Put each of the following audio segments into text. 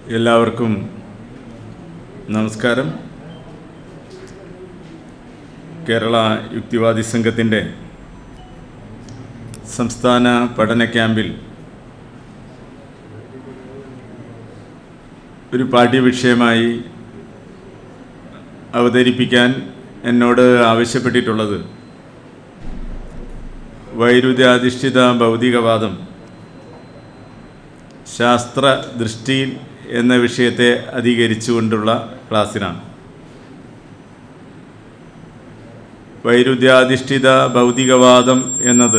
എല്ലാവർക്കും നമസ്കാരം കേരള യുക്തിവാദി സംഘത്തിൻ്റെ സംസ്ഥാന പഠന ക്യാമ്പിൽ ഒരു പാഠ്യവിഷയമായി അവതരിപ്പിക്കാൻ എന്നോട് ആവശ്യപ്പെട്ടിട്ടുള്ളത് വൈരുദ്ധ്യാധിഷ്ഠിത ഭൗതികവാദം ശാസ്ത്ര ദൃഷ്ടിയിൽ എന്ന വിഷയത്തെ അധികരിച്ചുകൊണ്ടുള്ള ക്ലാസ്സിനാണ് വൈരുദ്ധ്യാധിഷ്ഠിത ഭൗതികവാദം എന്നത്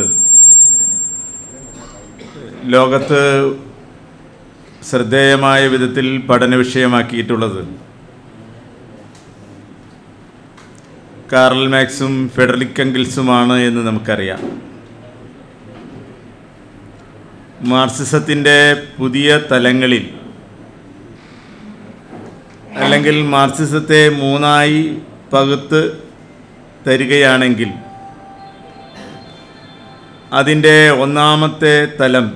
ലോകത്ത് ശ്രദ്ധേയമായ വിധത്തിൽ പഠന വിഷയമാക്കിയിട്ടുള്ളത് കാർൽ മാക്സും ഫെഡറിക് എങ്കിൾസുമാണ് എന്ന് നമുക്കറിയാം മാർക്സിസത്തിൻ്റെ പുതിയ തലങ്ങളിൽ അല്ലെങ്കിൽ മാർക്സിസത്തെ മൂന്നായി പകുത്ത് തരികയാണെങ്കിൽ അതിൻ്റെ ഒന്നാമത്തെ തലം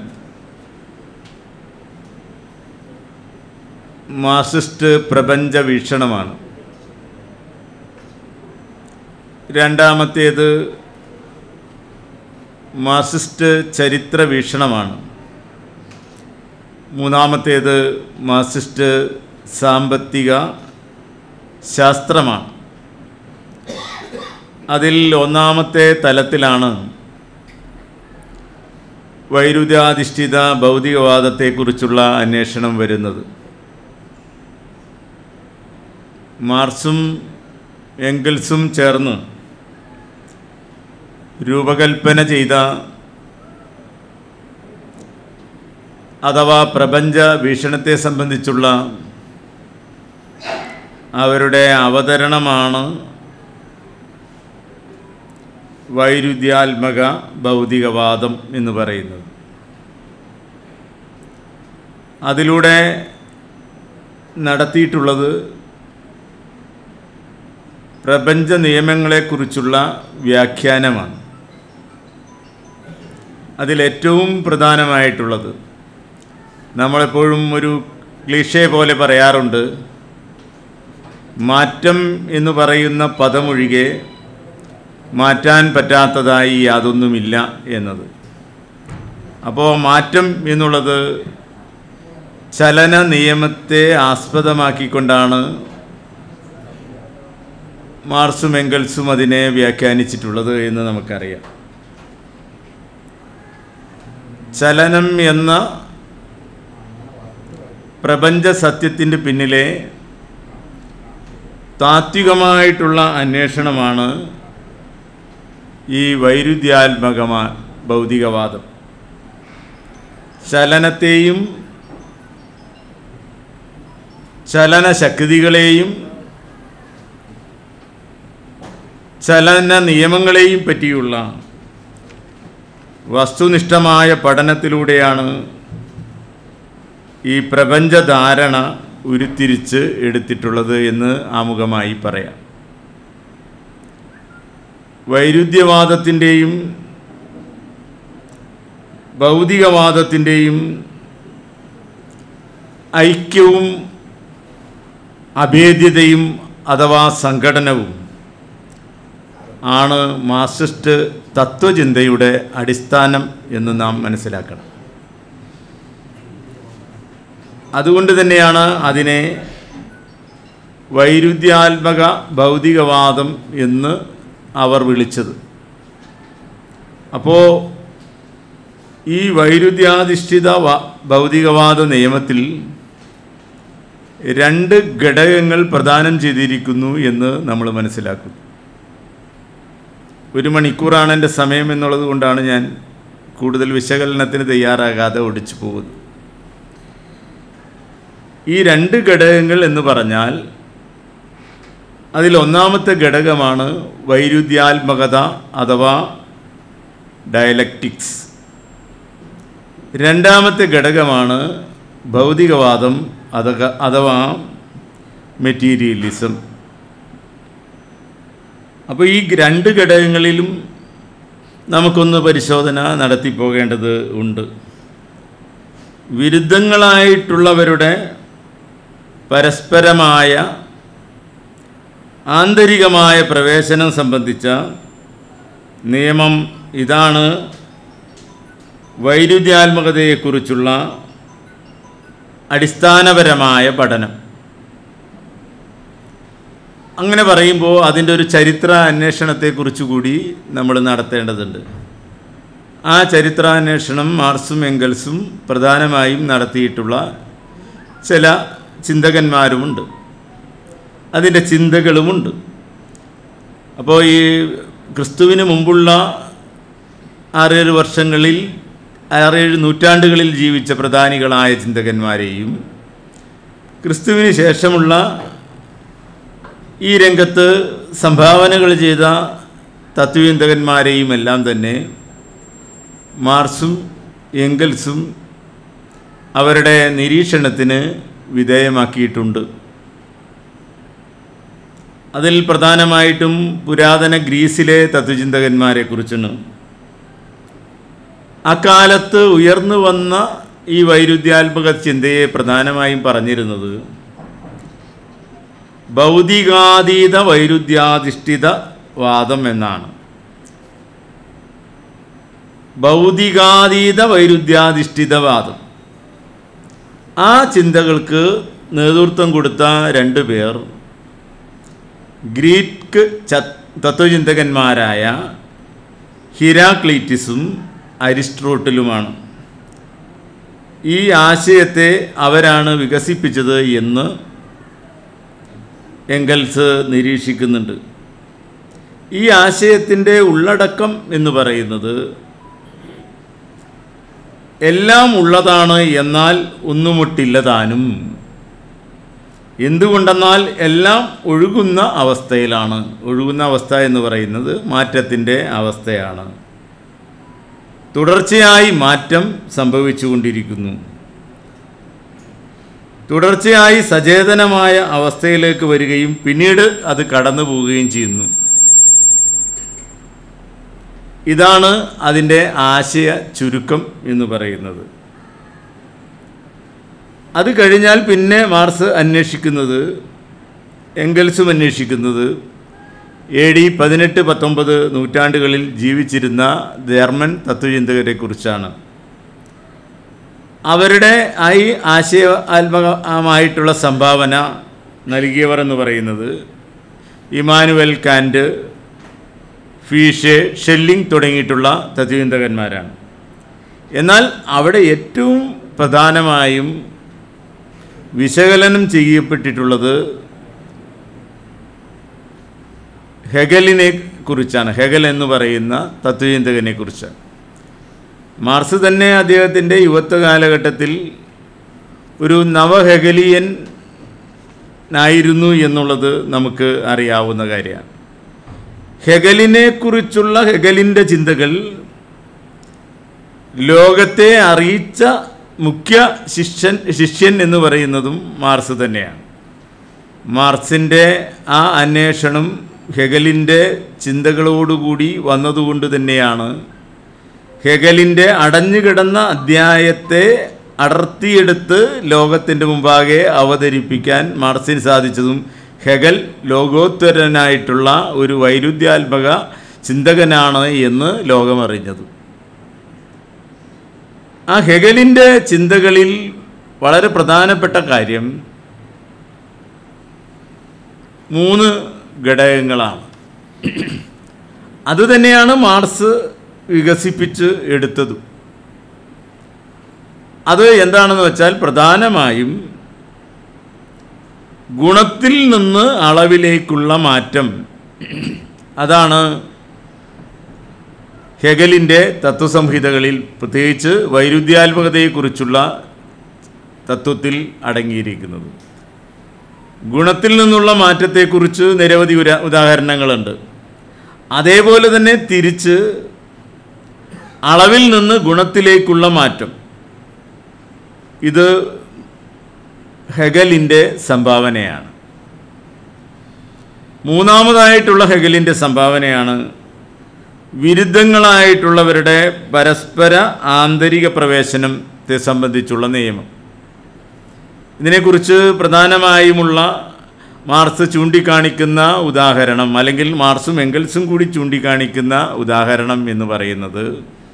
മാർക്സിസ്റ്റ് പ്രപഞ്ച വീക്ഷണമാണ് രണ്ടാമത്തേത് മാർക്സിസ്റ്റ് ചരിത്ര വീക്ഷണമാണ് മൂന്നാമത്തേത് മാർക്സിസ്റ്റ് സാമ്പത്തിക ശാസ്ത്രമാണ് അതിൽ ഒന്നാമത്തെ തലത്തിലാണ് വൈരുദ്ധ്യാധിഷ്ഠിത ഭൗതികവാദത്തെക്കുറിച്ചുള്ള അന്വേഷണം വരുന്നത് മാർക്സും എങ്കിൾസും ചേർന്ന് രൂപകൽപ്പന ചെയ്ത അഥവാ പ്രപഞ്ച വീക്ഷണത്തെ സംബന്ധിച്ചുള്ള അവരുടെ അവതരണമാണ് വൈരുദ്ധ്യാത്മക ഭൗതികവാദം എന്ന് പറയുന്നത് അതിലൂടെ നടത്തിയിട്ടുള്ളത് പ്രപഞ്ച നിയമങ്ങളെക്കുറിച്ചുള്ള വ്യാഖ്യാനമാണ് അതിലേറ്റവും പ്രധാനമായിട്ടുള്ളത് നമ്മളെപ്പോഴും ഒരു ക്ലീഷേ പോലെ പറയാറുണ്ട് മാറ്റം എന്ന് പറയുന്ന പദമൊഴികെ മാറ്റാൻ പറ്റാത്തതായി യാതൊന്നുമില്ല എന്നത് അപ്പോൾ മാറ്റം എന്നുള്ളത് ചലന നിയമത്തെ ആസ്പദമാക്കിക്കൊണ്ടാണ് മാർസും എങ്കൽസും അതിനെ വ്യാഖ്യാനിച്ചിട്ടുള്ളത് എന്ന് നമുക്കറിയാം ചലനം എന്ന പ്രപഞ്ച സത്യത്തിൻ്റെ പിന്നിലെ താത്വികമായിട്ടുള്ള അന്വേഷണമാണ് ഈ വൈരുദ്ധ്യാത്മകമാ ഭൗതികവാദം ചലനത്തെയും ചലനശക്തികളെയും ചലന നിയമങ്ങളെയും പറ്റിയുള്ള വസ്തുനിഷ്ഠമായ പഠനത്തിലൂടെയാണ് ഈ പ്രപഞ്ചധാരണ ഉരുത്തിരിച്ച് എടുത്തിട്ടുള്ളത് എന്ന് ആമുഖമായി പറയാം വൈരുദ്ധ്യവാദത്തിൻ്റെയും ഭൗതികവാദത്തിൻ്റെയും ഐക്യവും അഭേദ്യതയും അഥവാ സംഘടനവും ആണ് മാർക്സിസ്റ്റ് തത്വചിന്തയുടെ അടിസ്ഥാനം എന്ന് നാം മനസ്സിലാക്കണം അതുകൊണ്ട് തന്നെയാണ് അതിനെ വൈരുദ്ധ്യാത്മക ഭൗതികവാദം എന്ന് അവർ വിളിച്ചത് അപ്പോൾ ഈ വൈരുദ്ധ്യാധിഷ്ഠിത ഭൗതികവാദ നിയമത്തിൽ രണ്ട് ഘടകങ്ങൾ പ്രദാനം ചെയ്തിരിക്കുന്നു എന്ന് നമ്മൾ മനസ്സിലാക്കുന്നു ഒരു മണിക്കൂറാണ് എൻ്റെ സമയം എന്നുള്ളത് കൊണ്ടാണ് ഞാൻ കൂടുതൽ വിശകലനത്തിന് തയ്യാറാകാതെ ഒടിച്ചു പോകുന്നത് ഈ രണ്ട് ഘടകങ്ങൾ എന്ന് പറഞ്ഞാൽ അതിൽ ഒന്നാമത്തെ ഘടകമാണ് വൈരുദ്ധ്യാത്മകത അഥവാ ഡയലക്റ്റിക്സ് രണ്ടാമത്തെ ഘടകമാണ് ഭൗതികവാദം അഥവാ അഥവാ മെറ്റീരിയലിസം അപ്പോൾ ഈ രണ്ട് ഘടകങ്ങളിലും നമുക്കൊന്ന് പരിശോധന നടത്തിപ്പോകേണ്ടത് ഉണ്ട് വിരുദ്ധങ്ങളായിട്ടുള്ളവരുടെ പരസ്പരമായ ആന്തരികമായ പ്രവേശനം സംബന്ധിച്ച നിയമം ഇതാണ് വൈരുദ്ധ്യാത്മകതയെക്കുറിച്ചുള്ള അടിസ്ഥാനപരമായ പഠനം അങ്ങനെ പറയുമ്പോൾ അതിൻ്റെ ഒരു ചരിത്ര അന്വേഷണത്തെക്കുറിച്ച് കൂടി നമ്മൾ നടത്തേണ്ടതുണ്ട് ആ ചരിത്രാന്വേഷണം മാർസും എംഗൽസും പ്രധാനമായും നടത്തിയിട്ടുള്ള ചില ചിന്തകന്മാരുമുണ്ട് അതിൻ്റെ ചിന്തകളുമുണ്ട് അപ്പോൾ ഈ ക്രിസ്തുവിന് മുമ്പുള്ള ആറേഴ് വർഷങ്ങളിൽ ആറേഴ് നൂറ്റാണ്ടുകളിൽ ജീവിച്ച പ്രധാനികളായ ചിന്തകന്മാരെയും ക്രിസ്തുവിന് ശേഷമുള്ള ഈ രംഗത്ത് സംഭാവനകൾ ചെയ്ത തത്വചിന്തകന്മാരെയും എല്ലാം തന്നെ മാർസും എംഗൽസും അവരുടെ നിരീക്ഷണത്തിന് വിധേയമാക്കിയിട്ടുണ്ട് അതിൽ പ്രധാനമായിട്ടും പുരാതന ഗ്രീസിലെ തത്വചിന്തകന്മാരെക്കുറിച്ചാണ് അക്കാലത്ത് ഉയർന്നു വന്ന ഈ വൈരുദ്ധ്യാത്മക ചിന്തയെ പ്രധാനമായും പറഞ്ഞിരുന്നത് ഭൗതികാതീത വൈരുദ്ധ്യാധിഷ്ഠിത വാദം എന്നാണ് ഭൗതികാതീത വൈരുദ്ധ്യാധിഷ്ഠിതവാദം ആ ചിന്തകൾക്ക് നേതൃത്വം കൊടുത്ത രണ്ട് പേർ ഗ്രീക്ക് ച തത്വചിന്തകന്മാരായ ഹിരാക്ലീറ്റിസും അരിസ്ട്രോട്ടിലുമാണ് ഈ ആശയത്തെ അവരാണ് വികസിപ്പിച്ചത് എന്ന് എങ്കൽസ് നിരീക്ഷിക്കുന്നുണ്ട് ഈ ആശയത്തിൻ്റെ ഉള്ളടക്കം എന്ന് പറയുന്നത് എല്ലാം ഉള്ളതാണ് എന്നാൽ ഒന്നുമൊട്ടില്ല താനും എന്തുകൊണ്ടെന്നാൽ എല്ലാം ഒഴുകുന്ന അവസ്ഥയിലാണ് ഒഴുകുന്ന അവസ്ഥ എന്ന് പറയുന്നത് മാറ്റത്തിൻ്റെ അവസ്ഥയാണ് തുടർച്ചയായി മാറ്റം സംഭവിച്ചുകൊണ്ടിരിക്കുന്നു തുടർച്ചയായി സചേതനമായ അവസ്ഥയിലേക്ക് വരികയും പിന്നീട് അത് കടന്നു പോവുകയും ചെയ്യുന്നു ഇതാണ് അതിൻ്റെ ആശയ ചുരുക്കം എന്ന് പറയുന്നത് അത് കഴിഞ്ഞാൽ പിന്നെ മാർസ് അന്വേഷിക്കുന്നത് എങ്കൽസും അന്വേഷിക്കുന്നത് എ ഡി പതിനെട്ട് പത്തൊമ്പത് നൂറ്റാണ്ടുകളിൽ ജീവിച്ചിരുന്ന ജർമ്മൻ തത്വചിന്തകരെക്കുറിച്ചാണ് അവരുടെ ഈ ആശയാത്മകമായിട്ടുള്ള സംഭാവന നൽകിയവർ എന്ന് പറയുന്നത് ഇമാനുവൽ കാൻറ്റ് ഫീഷെ ഷെല്ലിംഗ് തുടങ്ങിയിട്ടുള്ള തത്വചിന്തകന്മാരാണ് എന്നാൽ അവിടെ ഏറ്റവും പ്രധാനമായും വിശകലനം ചെയ്യപ്പെട്ടിട്ടുള്ളത് ഹെഗലിനെ കുറിച്ചാണ് ഹെഗൽ എന്ന് പറയുന്ന തത്വചിന്തകനെ കുറിച്ചാണ് മാർസ് തന്നെ അദ്ദേഹത്തിൻ്റെ യുവത്വ കാലഘട്ടത്തിൽ ഒരു നവഹെഗലിയൻ ആയിരുന്നു എന്നുള്ളത് നമുക്ക് അറിയാവുന്ന കാര്യമാണ് ഹെഗലിനെ കുറിച്ചുള്ള ഹെഗലിൻ്റെ ചിന്തകൾ ലോകത്തെ അറിയിച്ച മുഖ്യ ശിഷ്യൻ ശിഷ്യൻ എന്ന് പറയുന്നതും മാർസ് തന്നെയാണ് മാർസിൻ്റെ ആ അന്വേഷണം ഹെഗലിൻ്റെ ചിന്തകളോടുകൂടി വന്നതുകൊണ്ട് തന്നെയാണ് ഹെഗലിൻ്റെ അടഞ്ഞുകിടന്ന അധ്യായത്തെ അടർത്തിയെടുത്ത് ലോകത്തിൻ്റെ മുമ്പാകെ അവതരിപ്പിക്കാൻ മാർസിന് സാധിച്ചതും ഹെഗൽ ലോകോത്തരനായിട്ടുള്ള ഒരു വൈരുദ്ധ്യാത്മക ചിന്തകനാണ് എന്ന് ലോകമറിഞ്ഞത് ആ ഹെഗലിൻ്റെ ചിന്തകളിൽ വളരെ പ്രധാനപ്പെട്ട കാര്യം മൂന്ന് ഘടകങ്ങളാണ് അതുതന്നെയാണ് മാർസ് വികസിപ്പിച്ച് എടുത്തതും അത് എന്താണെന്ന് വെച്ചാൽ പ്രധാനമായും ഗുണത്തിൽ നിന്ന് അളവിലേക്കുള്ള മാറ്റം അതാണ് ഹെഗലിൻ്റെ തത്വസംഹിതകളിൽ പ്രത്യേകിച്ച് വൈരുദ്ധ്യാത്മകതയെക്കുറിച്ചുള്ള തത്വത്തിൽ അടങ്ങിയിരിക്കുന്നത് ഗുണത്തിൽ നിന്നുള്ള മാറ്റത്തെക്കുറിച്ച് നിരവധി ഉര ഉദാഹരണങ്ങളുണ്ട് അതേപോലെ തന്നെ തിരിച്ച് അളവിൽ നിന്ന് ഗുണത്തിലേക്കുള്ള മാറ്റം ഇത് ഹെഗലിൻ്റെ സംഭാവനയാണ് മൂന്നാമതായിട്ടുള്ള ഹെഗലിൻ്റെ സംഭാവനയാണ് വിരുദ്ധങ്ങളായിട്ടുള്ളവരുടെ പരസ്പര ആന്തരിക പ്രവേശനത്തെ സംബന്ധിച്ചുള്ള നിയമം ഇതിനെക്കുറിച്ച് പ്രധാനമായുമുള്ള മാർക്സ് ചൂണ്ടിക്കാണിക്കുന്ന ഉദാഹരണം അല്ലെങ്കിൽ മാർക്സും എംഗൽസും കൂടി ചൂണ്ടിക്കാണിക്കുന്ന ഉദാഹരണം എന്ന് പറയുന്നത്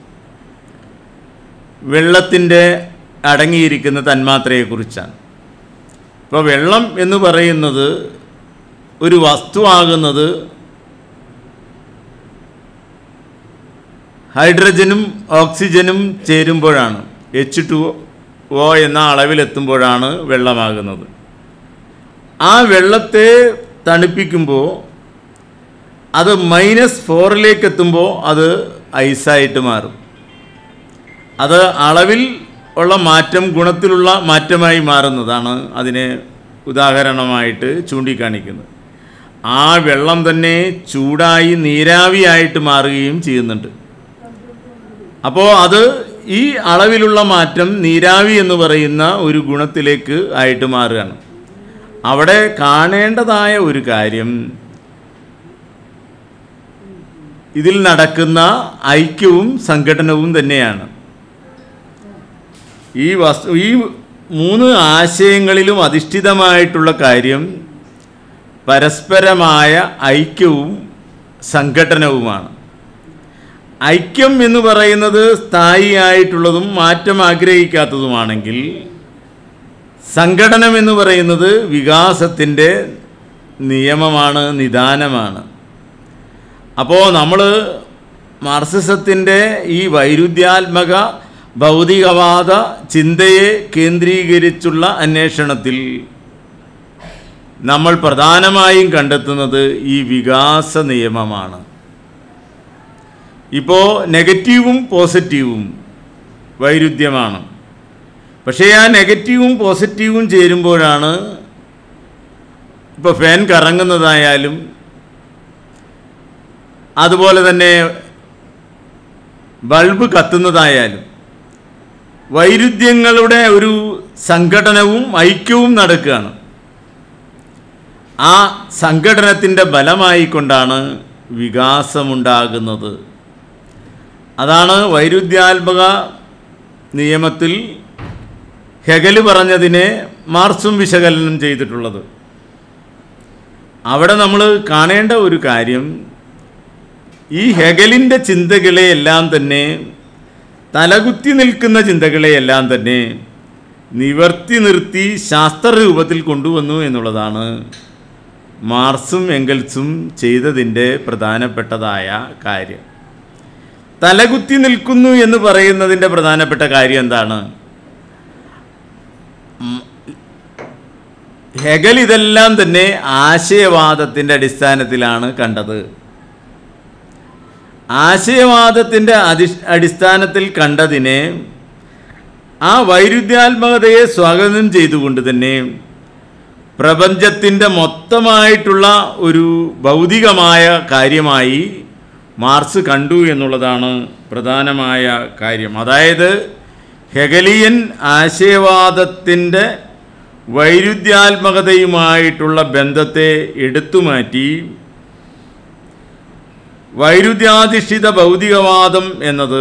വെള്ളത്തിൻ്റെ അടങ്ങിയിരിക്കുന്ന തന്മാത്രയെക്കുറിച്ചാണ് ഇപ്പോൾ വെള്ളം എന്ന് പറയുന്നത് ഒരു വസ്തുവാകുന്നത് ഹൈഡ്രജനും ഓക്സിജനും ചേരുമ്പോഴാണ് എച്ച് ടു ഒ എന്ന അളവിലെത്തുമ്പോഴാണ് വെള്ളമാകുന്നത് ആ വെള്ളത്തെ തണുപ്പിക്കുമ്പോൾ അത് മൈനസ് ഫോറിലേക്ക് എത്തുമ്പോൾ അത് ഐസായിട്ട് മാറും അത് അളവിൽ ഉള്ള മാറ്റം ഗുണത്തിലുള്ള മാറ്റമായി മാറുന്നതാണ് അതിനെ ഉദാഹരണമായിട്ട് ചൂണ്ടിക്കാണിക്കുന്നത് ആ വെള്ളം തന്നെ ചൂടായി നീരാവിയായിട്ട് മാറുകയും ചെയ്യുന്നുണ്ട് അപ്പോൾ അത് ഈ അളവിലുള്ള മാറ്റം നീരാവി എന്ന് പറയുന്ന ഒരു ഗുണത്തിലേക്ക് ആയിട്ട് മാറുകയാണ് അവിടെ കാണേണ്ടതായ ഒരു കാര്യം ഇതിൽ നടക്കുന്ന ഐക്യവും സംഘടനവും തന്നെയാണ് ഈ വസ്തു ഈ മൂന്ന് ആശയങ്ങളിലും അധിഷ്ഠിതമായിട്ടുള്ള കാര്യം പരസ്പരമായ ഐക്യവും സംഘടനവുമാണ് ഐക്യം എന്ന് പറയുന്നത് സ്ഥായിയായിട്ടുള്ളതും മാറ്റം ആഗ്രഹിക്കാത്തതുമാണെങ്കിൽ സംഘടനം എന്ന് പറയുന്നത് വികാസത്തിൻ്റെ നിയമമാണ് നിദാനമാണ് അപ്പോൾ നമ്മൾ മാർസിസത്തിൻ്റെ ഈ വൈരുദ്ധ്യാത്മക ഭൗതികവാദ ചിന്തയെ കേന്ദ്രീകരിച്ചുള്ള അന്വേഷണത്തിൽ നമ്മൾ പ്രധാനമായും കണ്ടെത്തുന്നത് ഈ വികാസ നിയമമാണ് ഇപ്പോൾ നെഗറ്റീവും പോസിറ്റീവും വൈരുദ്ധ്യമാണ് പക്ഷേ ആ നെഗറ്റീവും പോസിറ്റീവും ചേരുമ്പോഴാണ് ഇപ്പോൾ ഫാൻ കറങ്ങുന്നതായാലും അതുപോലെ തന്നെ ബൾബ് കത്തുന്നതായാലും വൈരുദ്ധ്യങ്ങളുടെ ഒരു സംഘടനവും ഐക്യവും നടക്കുകയാണ് ആ സംഘടനത്തിൻ്റെ ബലമായിക്കൊണ്ടാണ് വികാസമുണ്ടാകുന്നത് അതാണ് വൈരുദ്ധ്യാത്മക നിയമത്തിൽ ഹെഗല് പറഞ്ഞതിനെ മാർസും വിശകലനം ചെയ്തിട്ടുള്ളത് അവിടെ നമ്മൾ കാണേണ്ട ഒരു കാര്യം ഈ ഹെഗലിൻ്റെ ചിന്തകളെയെല്ലാം തന്നെ തലകുത്തി നിൽക്കുന്ന ചിന്തകളെയെല്ലാം തന്നെ നിവർത്തി നിർത്തി ശാസ്ത്രരൂപത്തിൽ കൊണ്ടുവന്നു എന്നുള്ളതാണ് മാർസും എംഗൽസും ചെയ്തതിൻ്റെ പ്രധാനപ്പെട്ടതായ കാര്യം തലകുത്തി നിൽക്കുന്നു എന്ന് പറയുന്നതിൻ്റെ പ്രധാനപ്പെട്ട കാര്യം എന്താണ് ഉം, ഹെഗൽ ഇതെല്ലാം തന്നെ ആശയവാദത്തിൻ്റെ അടിസ്ഥാനത്തിലാണ് കണ്ടത് ആശയവാദത്തിൻ്റെ അടി അടിസ്ഥാനത്തിൽ കണ്ടതിനെ ആ വൈരുദ്ധ്യാത്മകതയെ സ്വാഗതം ചെയ്തുകൊണ്ട് തന്നെ പ്രപഞ്ചത്തിൻ്റെ മൊത്തമായിട്ടുള്ള ഒരു ഭൗതികമായ കാര്യമായി മാർസ് കണ്ടു എന്നുള്ളതാണ് പ്രധാനമായ കാര്യം അതായത് ഹെഗലിയൻ ആശയവാദത്തിൻ്റെ വൈരുദ്ധ്യാത്മകതയുമായിട്ടുള്ള ബന്ധത്തെ എടുത്തുമാറ്റി വൈരുദ്ധ്യാധിഷ്ഠിത ഭൗതികവാദം എന്നത്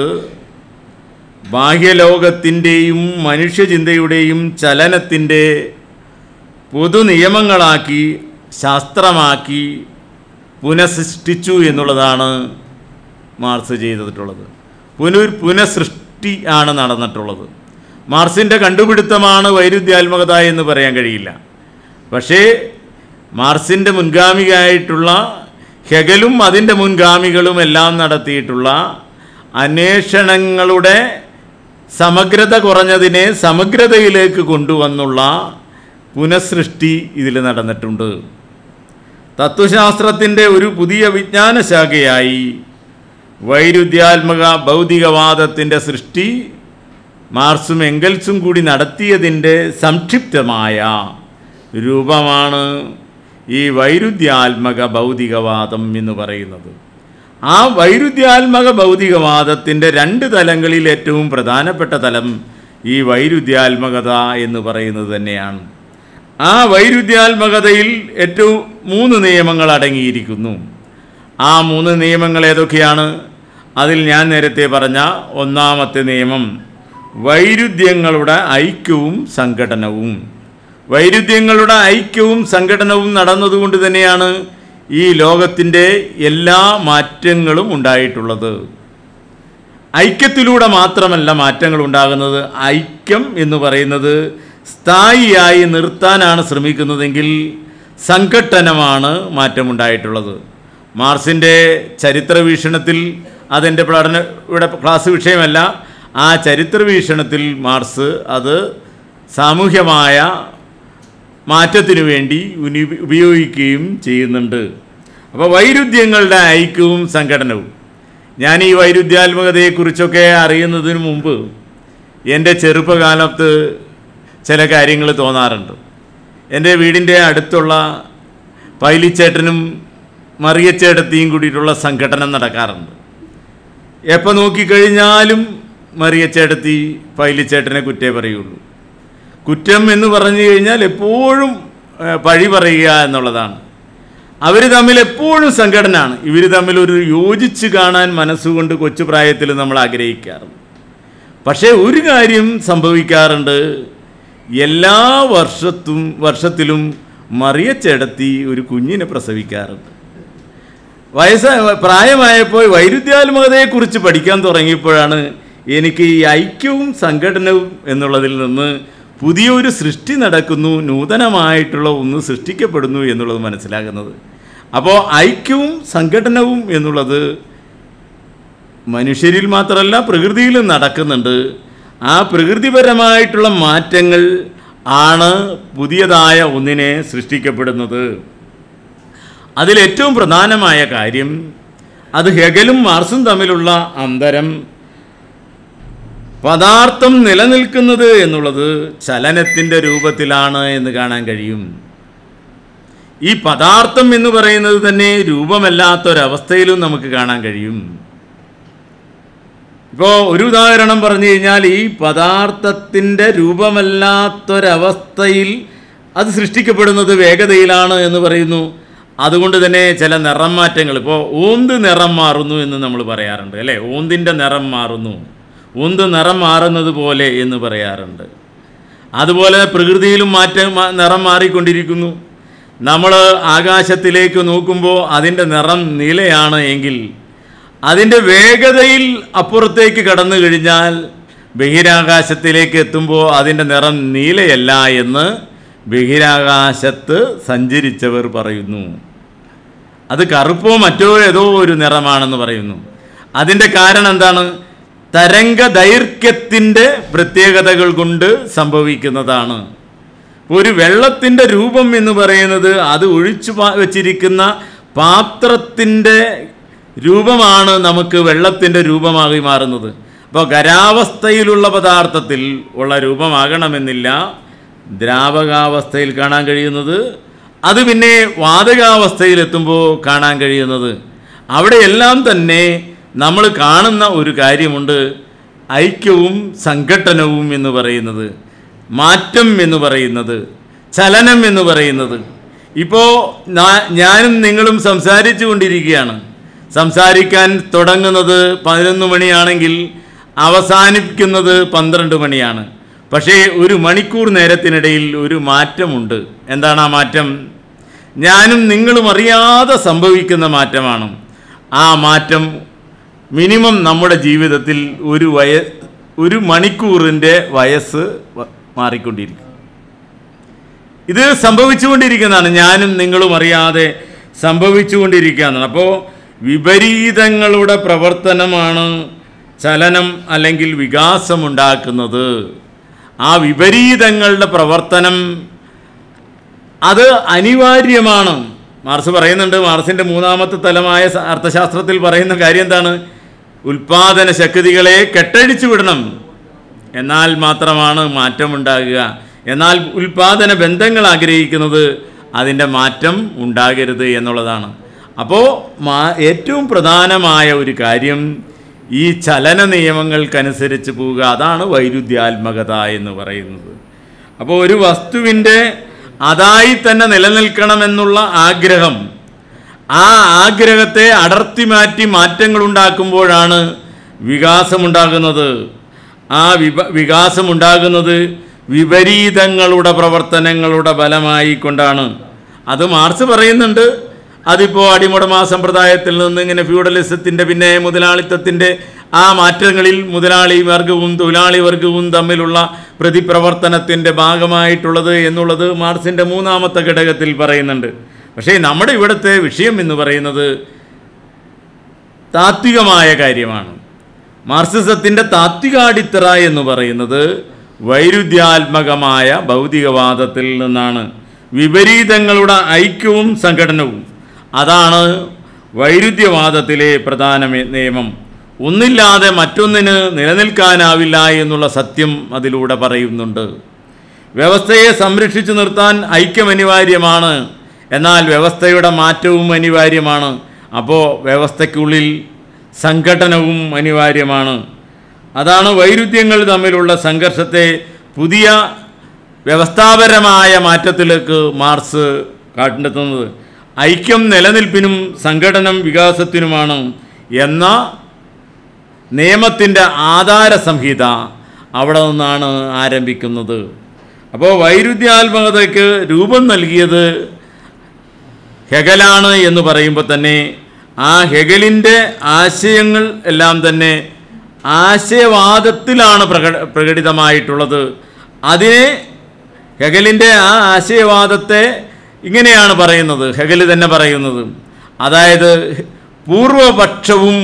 ബാഹ്യലോകത്തിൻ്റെയും മനുഷ്യചിന്തയുടെയും ചലനത്തിൻ്റെ പൊതുനിയമങ്ങളാക്കി ശാസ്ത്രമാക്കി പുനഃസൃഷ്ടിച്ചു എന്നുള്ളതാണ് മാർസ് ചെയ്തിട്ടുള്ളത് പുനർ പുനഃസൃഷ്ടി ആണ് നടന്നിട്ടുള്ളത് മാർസിൻ്റെ കണ്ടുപിടുത്തമാണ് വൈരുദ്ധ്യാത്മകത എന്ന് പറയാൻ കഴിയില്ല പക്ഷേ മാർസിൻ്റെ മുൻഗാമികയായിട്ടുള്ള ഹെഗലും അതിൻ്റെ മുൻഗാമികളും എല്ലാം നടത്തിയിട്ടുള്ള അന്വേഷണങ്ങളുടെ സമഗ്രത കുറഞ്ഞതിനെ സമഗ്രതയിലേക്ക് കൊണ്ടുവന്നുള്ള പുനഃസൃഷ്ടി ഇതിൽ നടന്നിട്ടുണ്ട് തത്വശാസ്ത്രത്തിൻ്റെ ഒരു പുതിയ വിജ്ഞാന ശാഖയായി വൈരുദ്ധ്യാത്മക ഭൗതികവാദത്തിൻ്റെ സൃഷ്ടി മാർസും എംഗൽസും കൂടി നടത്തിയതിൻ്റെ സംക്ഷിപ്തമായ രൂപമാണ് ഈ വൈരുദ്ധ്യാത്മക ഭൗതികവാദം എന്ന് പറയുന്നത് ആ വൈരുദ്ധ്യാത്മക ഭൗതികവാദത്തിൻ്റെ രണ്ട് തലങ്ങളിൽ ഏറ്റവും പ്രധാനപ്പെട്ട തലം ഈ വൈരുദ്ധ്യാത്മകത എന്ന് പറയുന്നത് തന്നെയാണ് ആ വൈരുദ്ധ്യാത്മകതയിൽ ഏറ്റവും മൂന്ന് നിയമങ്ങൾ അടങ്ങിയിരിക്കുന്നു ആ മൂന്ന് നിയമങ്ങൾ ഏതൊക്കെയാണ് അതിൽ ഞാൻ നേരത്തെ പറഞ്ഞ ഒന്നാമത്തെ നിയമം വൈരുദ്ധ്യങ്ങളുടെ ഐക്യവും സംഘടനവും വൈരുദ്ധ്യങ്ങളുടെ ഐക്യവും സംഘടനവും നടന്നതുകൊണ്ട് തന്നെയാണ് ഈ ലോകത്തിൻ്റെ എല്ലാ മാറ്റങ്ങളും ഉണ്ടായിട്ടുള്ളത് ഐക്യത്തിലൂടെ മാത്രമല്ല മാറ്റങ്ങൾ ഉണ്ടാകുന്നത് ഐക്യം എന്ന് പറയുന്നത് സ്ഥായിയായി നിർത്താനാണ് ശ്രമിക്കുന്നതെങ്കിൽ സംഘട്ടനമാണ് മാറ്റമുണ്ടായിട്ടുള്ളത് മാർസിൻ്റെ ചരിത്ര വീക്ഷണത്തിൽ അതെൻ്റെ പഠന ഇവിടെ ക്ലാസ് വിഷയമല്ല ആ ചരിത്ര വീക്ഷണത്തിൽ മാർസ് അത് സാമൂഹ്യമായ മാറ്റത്തിനു വേണ്ടി ഉനി- ഉപയോഗിക്കുകയും ചെയ്യുന്നുണ്ട് അപ്പോൾ വൈരുദ്ധ്യങ്ങളുടെ ഐക്യവും സംഘടനവും ഞാൻ ഈ വൈരുദ്ധ്യാത്മകതയെക്കുറിച്ചൊക്കെ അറിയുന്നതിന് മുമ്പ് എൻ്റെ ചെറുപ്പകാലത്ത് ചില കാര്യങ്ങൾ തോന്നാറുണ്ട് എൻ്റെ വീടിൻ്റെ അടുത്തുള്ള പൈലിച്ചേട്ടനും മറിയച്ചേട്ടത്തിയും കൂടിയിട്ടുള്ള സംഘടന നടക്കാറുണ്ട് എപ്പോൾ നോക്കിക്കഴിഞ്ഞാലും മറിയച്ചേട്ടത്തി പൈലിച്ചേട്ടനെ കുറ്റേ പറയുള്ളൂ കുറ്റം എന്ന് പറഞ്ഞു കഴിഞ്ഞാൽ എപ്പോഴും ഏ, പഴി പറയുക എന്നുള്ളതാണ് അവർ തമ്മിൽ എപ്പോഴും സംഘടനയാണ് ഇവർ തമ്മിൽ ഒരു യോജിച്ച് കാണാൻ മനസ്സുകൊണ്ട് കൊച്ചു പ്രായത്തിൽ നമ്മൾ ആഗ്രഹിക്കാറുണ്ട് പക്ഷേ ഒരു കാര്യം സംഭവിക്കാറുണ്ട് എല്ലാ വർഷത്തും വർഷത്തിലും മറിയച്ചെടത്തി ഒരു കുഞ്ഞിനെ പ്രസവിക്കാറുണ്ട് വയസ്സ പ്രായമായപ്പോൾ വൈരുദ്ധ്യാത്മകതയെക്കുറിച്ച് പഠിക്കാൻ തുടങ്ങിയപ്പോഴാണ് എനിക്ക് ഈ ഐക്യവും സംഘടനവും എന്നുള്ളതിൽ നിന്ന് പുതിയൊരു സൃഷ്ടി നടക്കുന്നു നൂതനമായിട്ടുള്ള ഒന്ന് സൃഷ്ടിക്കപ്പെടുന്നു എന്നുള്ളത് മനസ്സിലാകുന്നത് അപ്പോൾ ഐക്യവും സംഘടനവും എന്നുള്ളത് മനുഷ്യരിൽ മാത്രമല്ല പ്രകൃതിയിലും നടക്കുന്നുണ്ട് ആ പ്രകൃതിപരമായിട്ടുള്ള മാറ്റങ്ങൾ ആണ് പുതിയതായ ഒന്നിനെ സൃഷ്ടിക്കപ്പെടുന്നത് അതിലേറ്റവും പ്രധാനമായ കാര്യം അത് ഹെഗലും മാർസും തമ്മിലുള്ള അന്തരം പദാർത്ഥം നിലനിൽക്കുന്നത് എന്നുള്ളത് ചലനത്തിൻ്റെ രൂപത്തിലാണ് എന്ന് കാണാൻ കഴിയും ഈ പദാർത്ഥം എന്ന് പറയുന്നത് തന്നെ രൂപമല്ലാത്തൊരവസ്ഥയിലും നമുക്ക് കാണാൻ കഴിയും ഇപ്പോൾ ഒരു ഉദാഹരണം പറഞ്ഞു കഴിഞ്ഞാൽ ഈ പദാർത്ഥത്തിൻ്റെ രൂപമല്ലാത്തൊരവസ്ഥയിൽ അത് സൃഷ്ടിക്കപ്പെടുന്നത് വേഗതയിലാണ് എന്ന് പറയുന്നു അതുകൊണ്ട് തന്നെ ചില നിറം മാറ്റങ്ങൾ ഇപ്പോൾ ഓന്ത് നിറം മാറുന്നു എന്ന് നമ്മൾ പറയാറുണ്ട് അല്ലേ ഓന്തിൻ്റെ നിറം മാറുന്നു ഓന്ത് നിറം മാറുന്നത് പോലെ എന്ന് പറയാറുണ്ട് അതുപോലെ പ്രകൃതിയിലും മാറ്റം മാ- നിറം മാറിക്കൊണ്ടിരിക്കുന്നു നമ്മൾ ആകാശത്തിലേക്ക് നോക്കുമ്പോൾ അതിൻ്റെ നിറം നീലയാണ് എങ്കിൽ അതിൻ്റെ വേഗതയിൽ അപ്പുറത്തേക്ക് കടന്നു കഴിഞ്ഞാൽ ബഹിരാകാശത്തിലേക്ക് എത്തുമ്പോൾ അതിൻ്റെ നിറം നീലയല്ല എന്ന് ബഹിരാകാശത്ത് സഞ്ചരിച്ചവർ പറയുന്നു അത് കറുപ്പോ മറ്റോ ഏതോ ഒരു നിറമാണെന്ന് പറയുന്നു അതിൻ്റെ കാരണം എന്താണ് തരംഗ ദൈർഘ്യത്തിൻ്റെ പ്രത്യേകതകൾ കൊണ്ട് സംഭവിക്കുന്നതാണ് ഒരു വെള്ളത്തിൻ്റെ രൂപം എന്ന് പറയുന്നത് അത് ഒഴിച്ചു പാ- വച്ചിരിക്കുന്ന പാത്രത്തിൻ്റെ രൂപമാണ് നമുക്ക് വെള്ളത്തിൻ്റെ രൂപമാക്കി മാറുന്നത് അപ്പോൾ ഖരാവസ്ഥയിലുള്ള പദാർത്ഥത്തിൽ ഉള്ള രൂപമാകണമെന്നില്ല ദ്രാവകാവസ്ഥയിൽ കാണാൻ കഴിയുന്നത് അത് പിന്നെ വാതകാവസ്ഥയിലെത്തുമ്പോൾ കാണാൻ കഴിയുന്നത് അവിടെയെല്ലാം തന്നെ നമ്മൾ കാണുന്ന ഒരു കാര്യമുണ്ട് ഐക്യവും സംഘട്ടനവും എന്ന് പറയുന്നത് മാറ്റം എന്ന് പറയുന്നത് ചലനം എന്ന് പറയുന്നത് ഇപ്പോൾ ഞാനും നിങ്ങളും സംസാരിച്ചു കൊണ്ടിരിക്കുകയാണ് സംസാരിക്കാൻ തുടങ്ങുന്നത് പതിനൊന്ന് മണിയാണെങ്കിൽ അവസാനിപ്പിക്കുന്നത് പന്ത്രണ്ട് മണിയാണ് പക്ഷേ ഒരു മണിക്കൂർ നേരത്തിനിടയിൽ ഒരു മാറ്റമുണ്ട് എന്താണ് ആ മാറ്റം ഞാനും നിങ്ങളും അറിയാതെ സംഭവിക്കുന്ന മാറ്റമാണ് ആ മാറ്റം മിനിമം നമ്മുടെ ജീവിതത്തിൽ ഒരു വയ ഒരു മണിക്കൂറിൻ്റെ വയസ്സ് വ- മാറിക്കൊണ്ടിരിക്കും ഇത് സംഭവിച്ചുകൊണ്ടിരിക്കുന്നതാണ് ഞാനും നിങ്ങളും അറിയാതെ സംഭവിച്ചുകൊണ്ടിരിക്കുകയാണ് അപ്പോൾ വിപരീതങ്ങളുടെ പ്രവർത്തനമാണ് ചലനം അല്ലെങ്കിൽ വികാസമുണ്ടാക്കുന്നത് ആ വിപരീതങ്ങളുടെ പ്രവർത്തനം അത് അനിവാര്യമാണ് മാർസ് പറയുന്നുണ്ട് മാർസിൻ്റെ മൂന്നാമത്തെ തലമായ സ- അർത്ഥശാസ്ത്രത്തിൽ പറയുന്ന കാര്യം എന്താണ് ഉൽപാദന ശക്തികളെ കെട്ടഴിച്ചു വിടണം എന്നാൽ മാത്രമാണ് മാറ്റമുണ്ടാകുക എന്നാൽ ഉൽപാദന ബന്ധങ്ങൾ ആഗ്രഹിക്കുന്നത് അതിൻ്റെ മാറ്റം ഉണ്ടാകരുത് എന്നുള്ളതാണ് അപ്പോൾ മാ ഏറ്റവും പ്രധാനമായ ഒരു കാര്യം ഈ ചലന നിയമങ്ങൾക്കനുസരിച്ച് പോവുക അതാണ് വൈരുദ്ധ്യാത്മകത എന്ന് പറയുന്നത് അപ്പോൾ ഒരു വസ്തുവിൻ്റെ അതായി തന്നെ നിലനിൽക്കണമെന്നുള്ള ആഗ്രഹം ആ ആഗ്രഹത്തെ അടർത്തി മാറ്റി മാറ്റങ്ങൾ ഉണ്ടാക്കുമ്പോഴാണ് വികാസമുണ്ടാകുന്നത് ആ വിപ വികാസമുണ്ടാകുന്നത് വിപരീതങ്ങളുടെ പ്രവർത്തനങ്ങളുടെ ഫലമായി കൊണ്ടാണ് അത് മാർക്സ് പറയുന്നുണ്ട് അതിപ്പോൾ അടിമുടമാ സമ്പ്രദായത്തിൽ നിന്ന് ഇങ്ങനെ ഫ്യൂഡലിസത്തിൻ്റെ പിന്നെ മുതലാളിത്തത്തിൻ്റെ ആ മാറ്റങ്ങളിൽ മുതലാളി വർഗവും തൊഴിലാളി വർഗവും തമ്മിലുള്ള പ്രതിപ്രവർത്തനത്തിൻ്റെ ഭാഗമായിട്ടുള്ളത് എന്നുള്ളത് മാർക്സിൻ്റെ മൂന്നാമത്തെ ഘടകത്തിൽ പറയുന്നുണ്ട് പക്ഷേ നമ്മുടെ ഇവിടുത്തെ വിഷയം എന്ന് പറയുന്നത് താത്വികമായ കാര്യമാണ് മാർക്സിസത്തിൻ്റെ താത്വികാടിത്തറ എന്ന് പറയുന്നത് വൈരുദ്ധ്യാത്മകമായ ഭൗതികവാദത്തിൽ നിന്നാണ് വിപരീതങ്ങളുടെ ഐക്യവും സംഘടനവും അതാണ് വൈരുദ്ധ്യവാദത്തിലെ പ്രധാന മെ- നിയമം ഒന്നില്ലാതെ മറ്റൊന്നിന് നിലനിൽക്കാനാവില്ല എന്നുള്ള സത്യം അതിലൂടെ പറയുന്നുണ്ട് വ്യവസ്ഥയെ സംരക്ഷിച്ചു നിർത്താൻ ഐക്യം അനിവാര്യമാണ് എന്നാൽ വ്യവസ്ഥയുടെ മാറ്റവും അനിവാര്യമാണ് അപ്പോൾ വ്യവസ്ഥയ്ക്കുള്ളിൽ സംഘടനവും അനിവാര്യമാണ് അതാണ് വൈരുദ്ധ്യങ്ങൾ തമ്മിലുള്ള സംഘർഷത്തെ പുതിയ വ്യവസ്ഥാപരമായ മാറ്റത്തിലേക്ക് മാർക്സ് കാട്ടിലെത്തുന്നത് ഐക്യം നിലനിൽപ്പിനും സംഘടനം വികാസത്തിനുമാണ് എന്ന നിയമത്തിൻ്റെ ആധാര സംഹിത അവിടെ നിന്നാണ് ആരംഭിക്കുന്നത് അപ്പോൾ വൈരുദ്ധ്യാത്മകതയ്ക്ക് രൂപം നൽകിയത് ഹെഗലാണ് എന്ന് പറയുമ്പോൾ തന്നെ ആ ഹെഗലിൻ്റെ ആശയങ്ങൾ എല്ലാം തന്നെ ആശയവാദത്തിലാണ് പ്രകട പ്രകടിതമായിട്ടുള്ളത് അതിനെ ഹെഗലിൻ്റെ ആ ആശയവാദത്തെ ഇങ്ങനെയാണ് പറയുന്നത് ഹെഗൽ തന്നെ പറയുന്നത് അതായത് പൂർവപക്ഷവും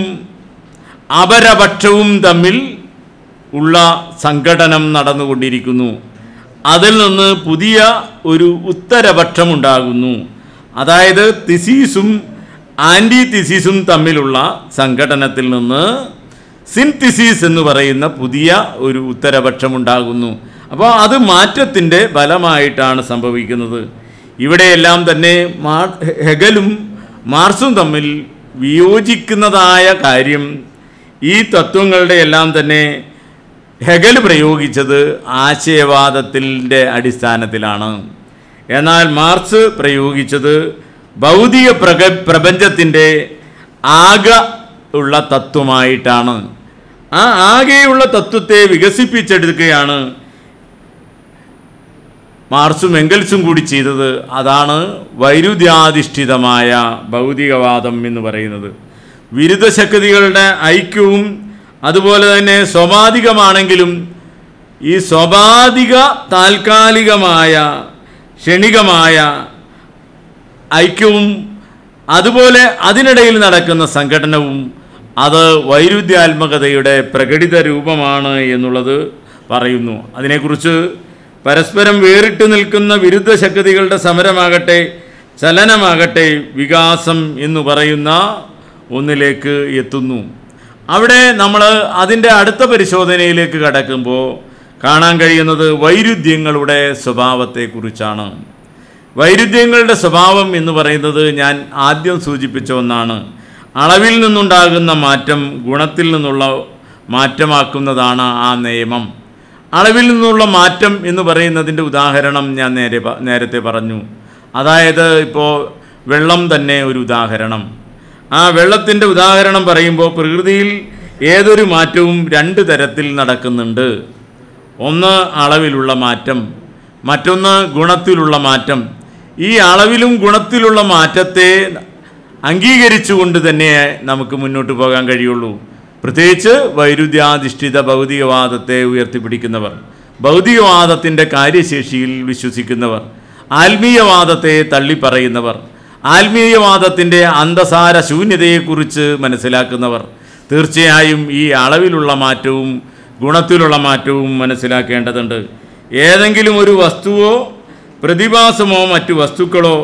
അപരപക്ഷവും തമ്മിൽ ഉള്ള സംഘടനം നടന്നുകൊണ്ടിരിക്കുന്നു അതിൽ നിന്ന് പുതിയ ഒരു ഉത്തരപക്ഷമുണ്ടാകുന്നു അതായത് തിസീസും ആൻറ്റി തിസീസും തമ്മിലുള്ള സംഘടനത്തിൽ നിന്ന് സിൻതിസീസ് എന്ന് പറയുന്ന പുതിയ ഒരു ഉത്തരപക്ഷമുണ്ടാകുന്നു അപ്പോൾ അത് മാറ്റത്തിൻ്റെ ഫലമായിട്ടാണ് സംഭവിക്കുന്നത് ഇവിടെയെല്ലാം തന്നെ മാർ ഹെഗലും മാർസും തമ്മിൽ വിയോജിക്കുന്നതായ കാര്യം ഈ തത്വങ്ങളുടെ എല്ലാം തന്നെ ഹെഗൽ പ്രയോഗിച്ചത് ആശയവാദത്തിൻ്റെ അടിസ്ഥാനത്തിലാണ് എന്നാൽ മാർക്സ് പ്രയോഗിച്ചത് ഭൗതിക പ്രക പ്രപഞ്ചത്തിൻ്റെ ആക ഉള്ള തത്വമായിട്ടാണ് ആ ആകെയുള്ള തത്വത്തെ വികസിപ്പിച്ചെടുക്കുകയാണ് മാർസും എങ്കൽസും കൂടി ചെയ്തത് അതാണ് വൈരുദ്ധ്യാധിഷ്ഠിതമായ ഭൗതികവാദം എന്ന് പറയുന്നത് വിരുദ്ധ ശക്തികളുടെ ഐക്യവും അതുപോലെ തന്നെ സ്വാഭാവികമാണെങ്കിലും ഈ സ്വാഭാവിക താൽക്കാലികമായ ക്ഷണികമായ ഐക്യവും അതുപോലെ അതിനിടയിൽ നടക്കുന്ന സംഘടനവും അത് വൈരുദ്ധ്യാത്മകതയുടെ പ്രകടിത രൂപമാണ് എന്നുള്ളത് പറയുന്നു അതിനെക്കുറിച്ച് പരസ്പരം വേറിട്ട് നിൽക്കുന്ന വിരുദ്ധ ശക്തികളുടെ സമരമാകട്ടെ ചലനമാകട്ടെ വികാസം എന്ന് പറയുന്ന ഒന്നിലേക്ക് എത്തുന്നു അവിടെ നമ്മൾ അതിൻ്റെ അടുത്ത പരിശോധനയിലേക്ക് കടക്കുമ്പോൾ കാണാൻ കഴിയുന്നത് വൈരുദ്ധ്യങ്ങളുടെ സ്വഭാവത്തെക്കുറിച്ചാണ് വൈരുദ്ധ്യങ്ങളുടെ സ്വഭാവം എന്ന് പറയുന്നത് ഞാൻ ആദ്യം സൂചിപ്പിച്ച ഒന്നാണ് അളവിൽ നിന്നുണ്ടാകുന്ന മാറ്റം ഗുണത്തിൽ നിന്നുള്ള മാറ്റമാക്കുന്നതാണ് ആ നിയമം അളവിൽ നിന്നുള്ള മാറ്റം എന്ന് പറയുന്നതിൻ്റെ ഉദാഹരണം ഞാൻ നേരെ പ- നേരത്തെ പറഞ്ഞു അതായത് ഇപ്പോൾ വെള്ളം തന്നെ ഒരു ഉദാഹരണം ആ വെള്ളത്തിൻ്റെ ഉദാഹരണം പറയുമ്പോൾ പ്രകൃതിയിൽ ഏതൊരു മാറ്റവും രണ്ട് തരത്തിൽ നടക്കുന്നുണ്ട് ഒന്ന് അളവിലുള്ള മാറ്റം മറ്റൊന്ന് ഗുണത്തിലുള്ള മാറ്റം ഈ അളവിലും ഗുണത്തിലുള്ള മാറ്റത്തെ അംഗീകരിച്ചുകൊണ്ട് തന്നെ നമുക്ക് മുന്നോട്ട് പോകാൻ കഴിയുള്ളൂ പ്രത്യേകിച്ച് വൈരുദ്ധ്യാധിഷ്ഠിത ഭൗതികവാദത്തെ ഉയർത്തിപ്പിടിക്കുന്നവർ ഭൗതികവാദത്തിൻ്റെ കാര്യശേഷിയിൽ വിശ്വസിക്കുന്നവർ ആത്മീയവാദത്തെ തള്ളിപ്പറയുന്നവർ ആത്മീയവാദത്തിൻ്റെ അന്തസാര ശൂന്യതയെക്കുറിച്ച് മനസ്സിലാക്കുന്നവർ തീർച്ചയായും ഈ അളവിലുള്ള മാറ്റവും ഗുണത്തിലുള്ള മാറ്റവും മനസ്സിലാക്കേണ്ടതുണ്ട് ഏതെങ്കിലും ഒരു വസ്തുവോ പ്രതിഭാസമോ മറ്റു വസ്തുക്കളോ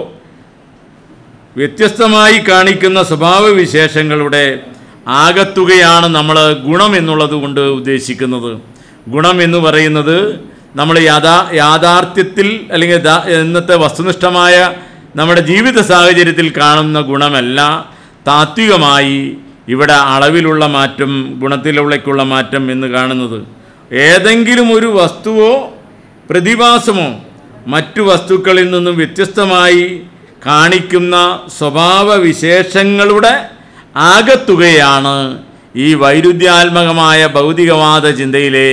വ്യത്യസ്തമായി കാണിക്കുന്ന സ്വഭാവവിശേഷങ്ങളുടെ ആകത്തുകയാണ് നമ്മൾ ഗുണം എന്നുള്ളത് കൊണ്ട് ഉദ്ദേശിക്കുന്നത് ഗുണം എന്ന് പറയുന്നത് നമ്മൾ യാഥാ യാഥാർത്ഥ്യത്തിൽ അല്ലെങ്കിൽ ദാ- ഇന്നത്തെ വസ്തുനിഷ്ഠമായ നമ്മുടെ ജീവിത സാഹചര്യത്തിൽ കാണുന്ന ഗുണമല്ല താത്വികമായി ഇവിടെ അളവിലുള്ള മാറ്റം ഗുണത്തിലുള്ളേക്കുള്ള മാറ്റം എന്ന് കാണുന്നത് ഏതെങ്കിലും ഒരു വസ്തുവോ പ്രതിഭാസമോ മറ്റു വസ്തുക്കളിൽ നിന്നും വ്യത്യസ്തമായി കാണിക്കുന്ന സ്വഭാവ വിശേഷങ്ങളുടെ ആകത്തുകയാണ് ഈ വൈരുദ്ധ്യാത്മകമായ ഭൗതികവാദ ചിന്തയിലെ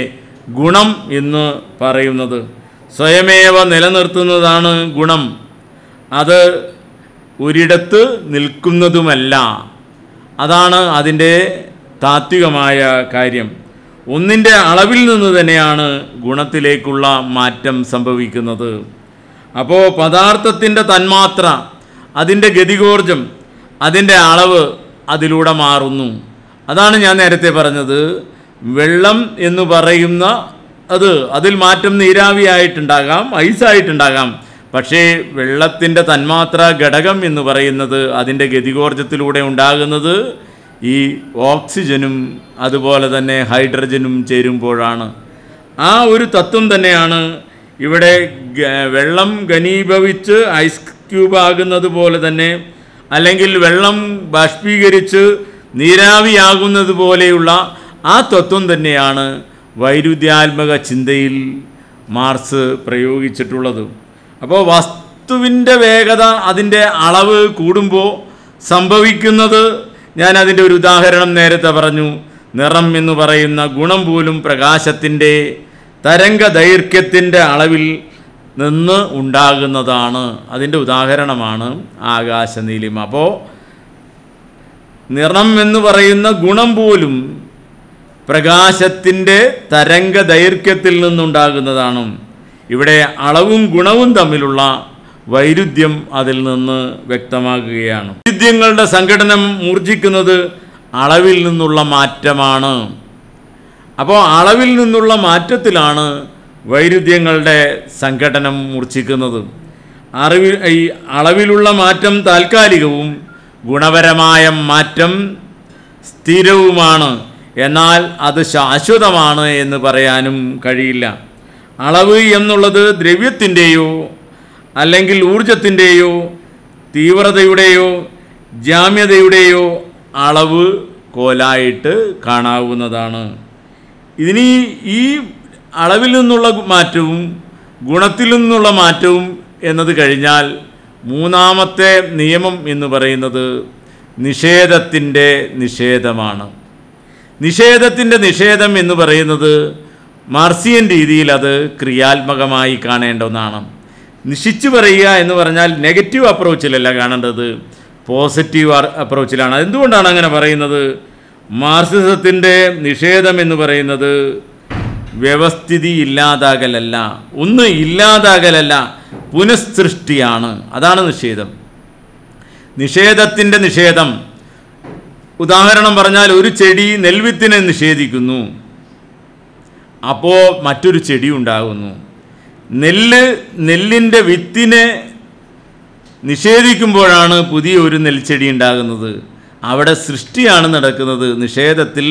ഗുണം എന്ന് പറയുന്നത് സ്വയമേവ നിലനിർത്തുന്നതാണ് ഗുണം അത് ഒരിടത്ത് നിൽക്കുന്നതുമല്ല അതാണ് അതിൻ്റെ താത്വികമായ കാര്യം ഒന്നിൻ്റെ അളവിൽ നിന്ന് തന്നെയാണ് ഗുണത്തിലേക്കുള്ള മാറ്റം സംഭവിക്കുന്നത് അപ്പോൾ പദാർത്ഥത്തിൻ്റെ തന്മാത്ര അതിൻ്റെ ഗതികോർജം അതിൻ്റെ അളവ് അതിലൂടെ മാറുന്നു അതാണ് ഞാൻ നേരത്തെ പറഞ്ഞത് വെള്ളം എന്ന് പറയുന്ന അത് അതിൽ മാറ്റം നീരാവിയായിട്ടുണ്ടാകാം ഐസായിട്ടുണ്ടാകാം പക്ഷേ വെള്ളത്തിൻ്റെ തന്മാത്ര ഘടകം എന്ന് പറയുന്നത് അതിൻ്റെ ഗതികോർജത്തിലൂടെ ഉണ്ടാകുന്നത് ഈ ഓക്സിജനും അതുപോലെ തന്നെ ഹൈഡ്രജനും ചേരുമ്പോഴാണ് ആ ഒരു തത്വം തന്നെയാണ് ഇവിടെ ഗ- വെള്ളം ഘനീഭവിച്ച് ഐസ് ക്യൂബ് ആകുന്നത് പോലെ തന്നെ അല്ലെങ്കിൽ വെള്ളം ബാഷ്പീകരിച്ച് നീരാവിയാകുന്നത് പോലെയുള്ള ആ തത്വം തന്നെയാണ് വൈരുദ്ധ്യാത്മക ചിന്തയിൽ മാർസ് പ്രയോഗിച്ചിട്ടുള്ളത് അപ്പോൾ വസ്തുവിൻ്റെ വേഗത അതിൻ്റെ അളവ് കൂടുമ്പോൾ സംഭവിക്കുന്നത് ഞാൻ അതിൻ്റെ ഒരു ഉദാഹരണം നേരത്തെ പറഞ്ഞു നിറം എന്ന് പറയുന്ന ഗുണം പോലും പ്രകാശത്തിൻ്റെ തരംഗ ദൈർഘ്യത്തിൻ്റെ അളവിൽ നിന്ന് ഉണ്ടാകുന്നതാണ് അതിൻ്റെ ഉദാഹരണമാണ് ആകാശനീലിമ അപ്പോൾ നിറം എന്ന് പറയുന്ന ഗുണം പോലും പ്രകാശത്തിൻ്റെ തരംഗ ദൈർഘ്യത്തിൽ നിന്നുണ്ടാകുന്നതാണ് ഇവിടെ അളവും ഗുണവും തമ്മിലുള്ള വൈരുദ്ധ്യം അതിൽ നിന്ന് വ്യക്തമാകുകയാണ് വൈരുദ്ധ്യങ്ങളുടെ സംഘടനം മൂർജിക്കുന്നത് അളവിൽ നിന്നുള്ള മാറ്റമാണ് അപ്പോൾ അളവിൽ നിന്നുള്ള മാറ്റത്തിലാണ് വൈരുദ്ധ്യങ്ങളുടെ സംഘടനം മൂർച്ഛിക്കുന്നത് അറിവ് ഈ അളവിലുള്ള മാറ്റം താൽക്കാലികവും ഗുണപരമായ മാറ്റം സ്ഥിരവുമാണ് എന്നാൽ അത് ശാശ്വതമാണ് എന്ന് പറയാനും കഴിയില്ല അളവ് എന്നുള്ളത് ദ്രവ്യത്തിൻ്റെയോ അല്ലെങ്കിൽ ഊർജത്തിൻ്റെയോ തീവ്രതയുടെയോ ജാമ്യതയുടെയോ അളവ് കോലായിട്ട് കാണാവുന്നതാണ് ഇതിന് ഈ അളവിൽ നിന്നുള്ള മാറ്റവും ഗുണത്തിൽ നിന്നുള്ള മാറ്റവും എന്നത് കഴിഞ്ഞാൽ മൂന്നാമത്തെ നിയമം എന്ന് പറയുന്നത് നിഷേധത്തിൻ്റെ നിഷേധമാണ് നിഷേധത്തിൻ്റെ നിഷേധം എന്ന് പറയുന്നത് മാർസിയൻ രീതിയിൽ അത് ക്രിയാത്മകമായി കാണേണ്ട ഒന്നാണ് നിശിച്ചു പറയുക എന്ന് പറഞ്ഞാൽ നെഗറ്റീവ് അപ്രോച്ചിലല്ല കാണേണ്ടത് പോസിറ്റീവ് അപ്രോച്ചിലാണ് അതെന്തുകൊണ്ടാണ് അങ്ങനെ പറയുന്നത് മാർസിസത്തിൻ്റെ നിഷേധം എന്ന് പറയുന്നത് വ്യവസ്ഥിതി ഇല്ലാതാകലല്ല ഒന്ന് ഇല്ലാതാകലല്ല പുനഃസൃഷ്ടിയാണ് അതാണ് നിഷേധം നിഷേധത്തിൻ്റെ നിഷേധം ഉദാഹരണം പറഞ്ഞാൽ ഒരു ചെടി നെൽവിത്തിനെ നിഷേധിക്കുന്നു അപ്പോൾ മറ്റൊരു ചെടി ഉണ്ടാകുന്നു നെല്ല് നെല്ലിൻ്റെ വിത്തിനെ നിഷേധിക്കുമ്പോഴാണ് പുതിയ ഒരു നെൽച്ചെടി ഉണ്ടാകുന്നത് അവിടെ സൃഷ്ടിയാണ് നടക്കുന്നത് നിഷേധത്തിൽ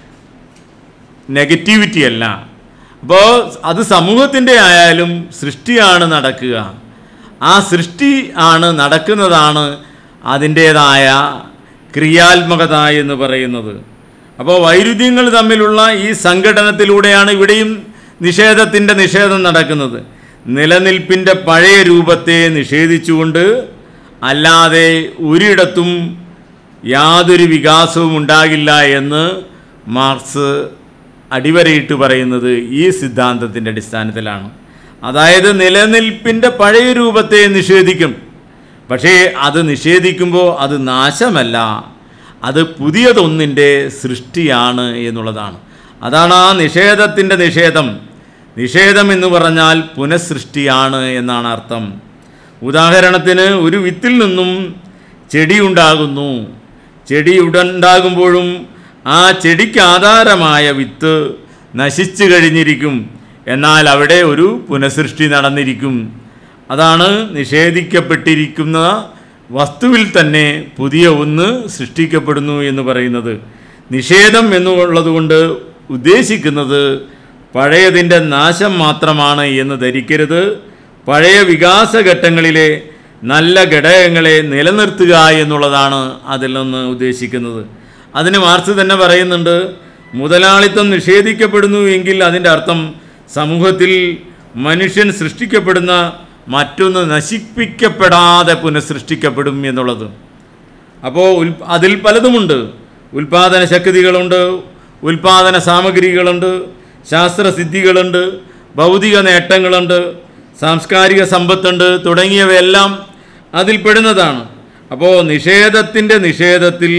നെഗറ്റിവിറ്റി അല്ല അപ്പോൾ അത് സമൂഹത്തിൻ്റെ ആയാലും സൃഷ്ടിയാണ് നടക്കുക ആ സൃഷ്ടി ആണ് നടക്കുന്നതാണ് അതിൻ്റേതായ ക്രിയാത്മകത എന്ന് പറയുന്നത് അപ്പോൾ വൈരുദ്ധ്യങ്ങൾ തമ്മിലുള്ള ഈ സംഘടനത്തിലൂടെയാണ് ഇവിടെയും നിഷേധത്തിൻ്റെ നിഷേധം നടക്കുന്നത് നിലനിൽപ്പിൻ്റെ പഴയ രൂപത്തെ നിഷേധിച്ചുകൊണ്ട് അല്ലാതെ ഒരിടത്തും യാതൊരു വികാസവും ഉണ്ടാകില്ല എന്ന് മാർക്സ് അടിവരയിട്ട് പറയുന്നത് ഈ സിദ്ധാന്തത്തിൻ്റെ അടിസ്ഥാനത്തിലാണ് അതായത് നിലനിൽപ്പിൻ്റെ പഴയ രൂപത്തെ നിഷേധിക്കും പക്ഷേ അത് നിഷേധിക്കുമ്പോൾ അത് നാശമല്ല അത് പുതിയതൊന്നിൻ്റെ സൃഷ്ടിയാണ് എന്നുള്ളതാണ് അതാണ് ആ നിഷേധത്തിൻ്റെ നിഷേധം നിഷേധം എന്ന് പറഞ്ഞാൽ പുനഃസൃഷ്ടിയാണ് എന്നാണ് അർത്ഥം ഉദാഹരണത്തിന് ഒരു വിത്തിൽ നിന്നും ചെടി ഉണ്ടാകുന്നു ചെടി ഉണ്ടാകുമ്പോഴും ആ ചെടിക്ക് ആധാരമായ വിത്ത് നശിച്ചു കഴിഞ്ഞിരിക്കും എന്നാൽ അവിടെ ഒരു പുനഃസൃഷ്ടി നടന്നിരിക്കും അതാണ് നിഷേധിക്കപ്പെട്ടിരിക്കുന്ന വസ്തുവിൽ തന്നെ പുതിയ ഒന്ന് സൃഷ്ടിക്കപ്പെടുന്നു എന്ന് പറയുന്നത് നിഷേധം എന്നുള്ളതുകൊണ്ട് ഉദ്ദേശിക്കുന്നത് പഴയതിൻ്റെ നാശം മാത്രമാണ് എന്ന് ധരിക്കരുത് പഴയ വികാസഘട്ടങ്ങളിലെ നല്ല ഘടകങ്ങളെ നിലനിർത്തുക എന്നുള്ളതാണ് അതിൽ നിന്ന് ഉദ്ദേശിക്കുന്നത് അതിന് മാർക്സ് തന്നെ പറയുന്നുണ്ട് മുതലാളിത്തം നിഷേധിക്കപ്പെടുന്നു എങ്കിൽ അതിൻ്റെ അർത്ഥം സമൂഹത്തിൽ മനുഷ്യൻ സൃഷ്ടിക്കപ്പെടുന്ന മറ്റൊന്ന് നശിപ്പിക്കപ്പെടാതെ പുനഃസൃഷ്ടിക്കപ്പെടും എന്നുള്ളത് അപ്പോൾ ഉൽ അതിൽ പലതുമുണ്ട് ഉൽപാദന ശക്തികളുണ്ട് ഉൽപാദന സാമഗ്രികളുണ്ട് ശാസ്ത്രസിദ്ധികളുണ്ട് ഭൗതിക നേട്ടങ്ങളുണ്ട് സാംസ്കാരിക സമ്പത്തുണ്ട് തുടങ്ങിയവയെല്ലാം അതിൽ പെടുന്നതാണ് അപ്പോൾ നിഷേധത്തിൻ്റെ നിഷേധത്തിൽ